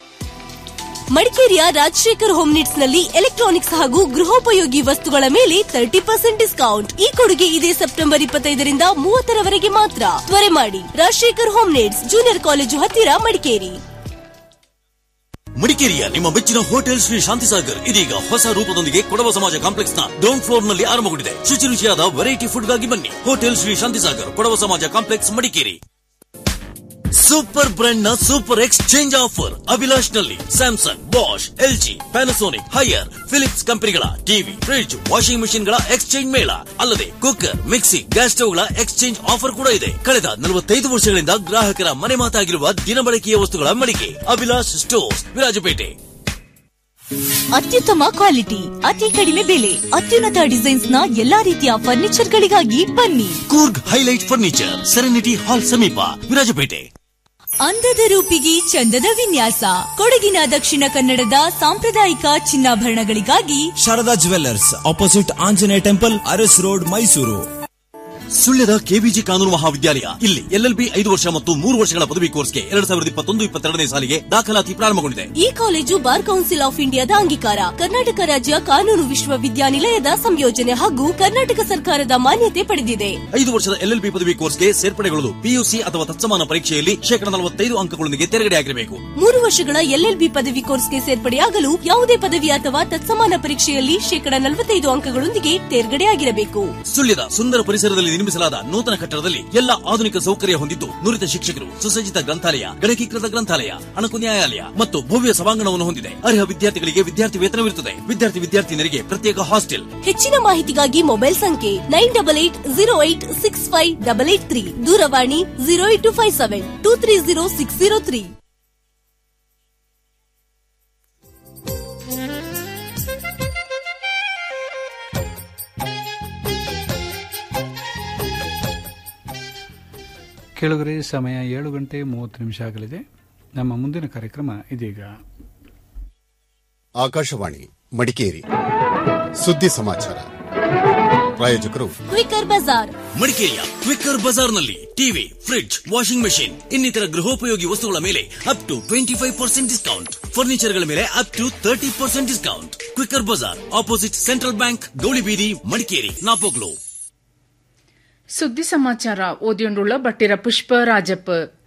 ಮಡಿಕೇರಿಯ ರಾಜಶೇಖರ್ ಹೋಮ್ ನೀಡ್ಸ್ ನಲ್ಲಿ ಎಲೆಕ್ಟ್ರಾನಿಕ್ಸ್ ಹಾಗೂ ಗೃಹೋಪಯೋಗಿ ವಸ್ತುಗಳ ಮೇಲೆ ತರ್ಟಿ ಪರ್ಸೆಂಟ್ ಡಿಸ್ಕೌಂಟ್ ಈ ಕೊಡುಗೆ ಇದೇ ಸೆಪ್ಟೆಂಬರ್ ಇಪ್ಪತ್ತೈದರಿಂದ ಮೂವತ್ತರವರೆಗೆ ಮಾತ್ರ ತ್ವರೆ ಮಾಡಿ Rajashekar home needs junior college ಹತ್ತಿರ ಮಡಿಕೇರಿ
ಮಡಿಕೇರಿಯ ನಿಮ್ಮ ಮೆಚ್ಚಿನ ಹೋಟೆಲ್ ಶ್ರೀ ಶಾಂತಿಸಾಗರ್ ಇದೀಗ ಹೊಸ ರೂಪದೊಂದಿಗೆ ಕೊಡವ ಸಮಾಜ ಕಾಂಪ್ಲೆಕ್ಸ್ ನ ಡೌನ್ ಫ್ಲೋರ್ ನಲ್ಲಿ ಆರಂಭಗೊಂಡಿದೆ ಶುಚಿ ರುಚಿಯಾದ ವೆರೈಟಿ ಫುಡ್ ಗಾಗಿ ಬನ್ನಿ hotel Shri Shantisagar Kodava Samaja complex Madikeri super brand ನ ಸೂಪರ್ ಎಕ್ಸ್ಚೇಂಜ್ ಆಫರ್ ಅಭಿಲಾಷ್ ನಲ್ಲಿ Samsung Bosch LG Panasonic Haier Philips ಕಂಪನಿಗಳ ಟಿವಿ ಫ್ರಿಡ್ಜ್ ವಾಷಿಂಗ್ ಮೆಷಿನ್ ಗಳ ಎಕ್ಸ್ಚೇಂಜ್ ಮೇಳ ಅಲ್ಲದೆ ಕುಕ್ಕರ್ ಮಿಕ್ಸಿ ಗ್ಯಾಸ್ ಸ್ಟವ್ ಗಳ ಎಕ್ಸ್ಚೇಂಜ್ ಆಫರ್ ಕೂಡ ಇದೆ ಕಳೆದ ನಲವತ್ತೈದು ವರ್ಷಗಳಿಂದ ಗ್ರಾಹಕರ ಮನೆ ಮಾತಾಗಿರುವ ದಿನಬಳಕೆಯ ವಸ್ತುಗಳ ಮಳಿಗೆ ಅಭಿಲಾಷ್ ಸ್ಟೋರ್ಸ್ ವಿರಾಜಪೇಟೆ
ಅತ್ಯುತ್ತಮ ಕ್ವಾಲಿಟಿ ಅತಿ ಕಡಿಮೆ ಬೆಲೆ ಅತ್ಯುನ್ನತ ಡಿಸೈನ್ಸ್ ನ ಎಲ್ಲಾ ರೀತಿಯ ಫರ್ನಿಚರ್ ಗಳಿಗಾಗಿ ಬನ್ನಿ
Coorg highlight furniture serenity hall ಸಮೀಪ ವಿರಾಜಪೇಟೆ
ಅಂದದ ರೂಪಿಗೆ ಚಂದದ ವಿನ್ಯಾಸ ಕೊಡಗಿನ ದಕ್ಷಿಣ ಕನ್ನಡದ ಸಾಂಪ್ರದಾಯಿಕ ಚಿನ್ನಾಭರಣಗಳಿಗಾಗಿ
Sharada jewellers opposite Anjaneya temple Aras road Mysuru
ಸುಳ್ಯದ ಕೆಬಿಜಿ ಕಾನೂನು ಮಹಾವಿದ್ಯಾಲಯ ಇಲ್ಲಿ ಎಲ್ಎಲ್ಬಿ ಐದು ವರ್ಷ ಮತ್ತು ಮೂರು ವರ್ಷಗಳ ಪದವಿ ಕೋರ್ಸ್ಗೆ ಎರಡ್ ಸಾವಿರದ ಇಪ್ಪತ್ತೊಂದು ಇಪ್ಪತ್ತೆರಡನೇ ಸಾಲಿಗೆ ದಾಖಲಾತಿ ಪ್ರಾರಂಭಗೊಂಡಿದೆ
ಈ ಕಾಲೇಜು ಬಾರ್ ಕೌನ್ಸಿಲ್ ಆಫ್ ಇಂಡಿಯಾದ ಅಂಗೀಕಾರ ಕರ್ನಾಟಕ ರಾಜ್ಯ ಕಾನೂನು ವಿಶ್ವವಿದ್ಯಾನಿಲಯದ ಸಂಯೋಜನೆ ಹಾಗೂ ಕರ್ನಾಟಕ ಸರ್ಕಾರದ ಮಾನ್ಯತೆ ಪಡೆದಿದೆ
ಐದು ವರ್ಷದ ಎಲ್ಎಲ್ಬಿ ಪದವಿ ಕೋರ್ಸ್ಗೆ ಸೇರ್ಪಡೆಗೊಳ್ಳಲು ಪಿಯುಸಿ ಅಥವಾ ತತ್ಸಮಾನ ಪರೀಕ್ಷೆಯಲ್ಲಿ ಶೇಕಡ ನಲವತ್ತೈದು ಅಂಕಗಳೊಂದಿಗೆ ತೆರಗಡೆಯಾಗಿರಬೇಕು
ಮೂರು ವರ್ಷಗಳ ಎಲ್ಎಲ್ಬಿ ಪದವಿ ಕೋರ್ಸ್ಗೆ ಸೇರ್ಪಡೆಯಾಗಲು ಯಾವುದೇ ಪದವಿ ಅಥವಾ ತತ್ಸಮಾನ ಪರೀಕ್ಷೆಯಲ್ಲಿ ಶೇಕಡ ನಲವತ್ತೈದು ಅಂಕಗಳೊಂದಿಗೆ ತೇರ್ಗಡೆಯಾಗಿರಬೇಕು
ಸುಳ್ಯದ ಸುಂದರ ಪರಿಸರದಲ್ಲಿ ನಿರ್ಮಿಸಲಾದ ನೂತನ ಕಟ್ಟಡದಲ್ಲಿ ಎಲ್ಲ ಆಧುನಿಕ ಸೌಕರ್ಯ ಹೊಂದಿದ್ದು ನುರಿತ ಶಿಕ್ಷಕರು ಸುಸಜ್ಜಿತ ಗ್ರಂಥಾಲಯ ಗಣಕೀಕೃತ ಗ್ರಂಥಾಲಯ ಅಣಕು ನ್ಯಾಯಾಲಯ ಮತ್ತು ಭವ್ಯ ಸಭಾಂಗಣವನ್ನು ಹೊಂದಿದೆ ಅರ್ಹ ವಿದ್ಯಾರ್ಥಿಗಳಿಗೆ ವಿದ್ಯಾರ್ಥಿ ವೇತನವಿರುತ್ತದೆ ವಿದ್ಯಾರ್ಥಿ ವಿದ್ಯಾರ್ಥಿನಿಯರಿಗೆ ಪ್ರತ್ಯೇಕ ಹಾಸ್ಟೆಲ್
ಹೆಚ್ಚಿನ ಮಾಹಿತಿಗಾಗಿ ಮೊಬೈಲ್ ಸಂಖ್ಯೆ nine double eight zero eight six five double eight three ದೂರವಾಣಿ zero eight two five seven two three zero six zero three
ಕೆಳಗರೆ ಸಮಯ ಏಳು ಗಂಟೆ ಮೂವತ್ತು ನಿಮಿಷ ಆಗಲಿದೆ ನಮ್ಮ ಮುಂದಿನ ಕಾರ್ಯಕ್ರಮ ಇದೀಗ
ಆಕಾಶವಾಣಿ ಮಡಿಕೇರಿ ಸುದ್ದಿ ಸಮಾಚಾರ ಪ್ರಾಯೋಜಕರು
ಕ್ವಿಕರ್ ಬಜಾರ್
ಮಡಿಕೇರಿಯ ಕ್ವಿಕ್ಕರ್ ಬಜಾರ್ನಲ್ಲಿ ಟಿವಿ ಫ್ರಿಡ್ಜ್ ವಾಷಿಂಗ್ ಮೆಷಿನ್ ಇನ್ನಿತರ ಗೃಹೋಪಯೋಗಿ ವಸ್ತುಗಳ ಮೇಲೆ up to twenty five percent discount ಫರ್ನಿಚರ್ಗಳ ಮೇಲೆ up to thirty percent discount Quicker Bazaar opposite Central Bank Gowlibeedi Madikeri Napoklu
ಸುದ್ದಿ ಸಮಾಚಾರ ಓದಿಯೊಂಡುಳ್ಳ ಬಟ್ಟಿರ ಪುಷ್ಪ ರಾಜಪ್ಪ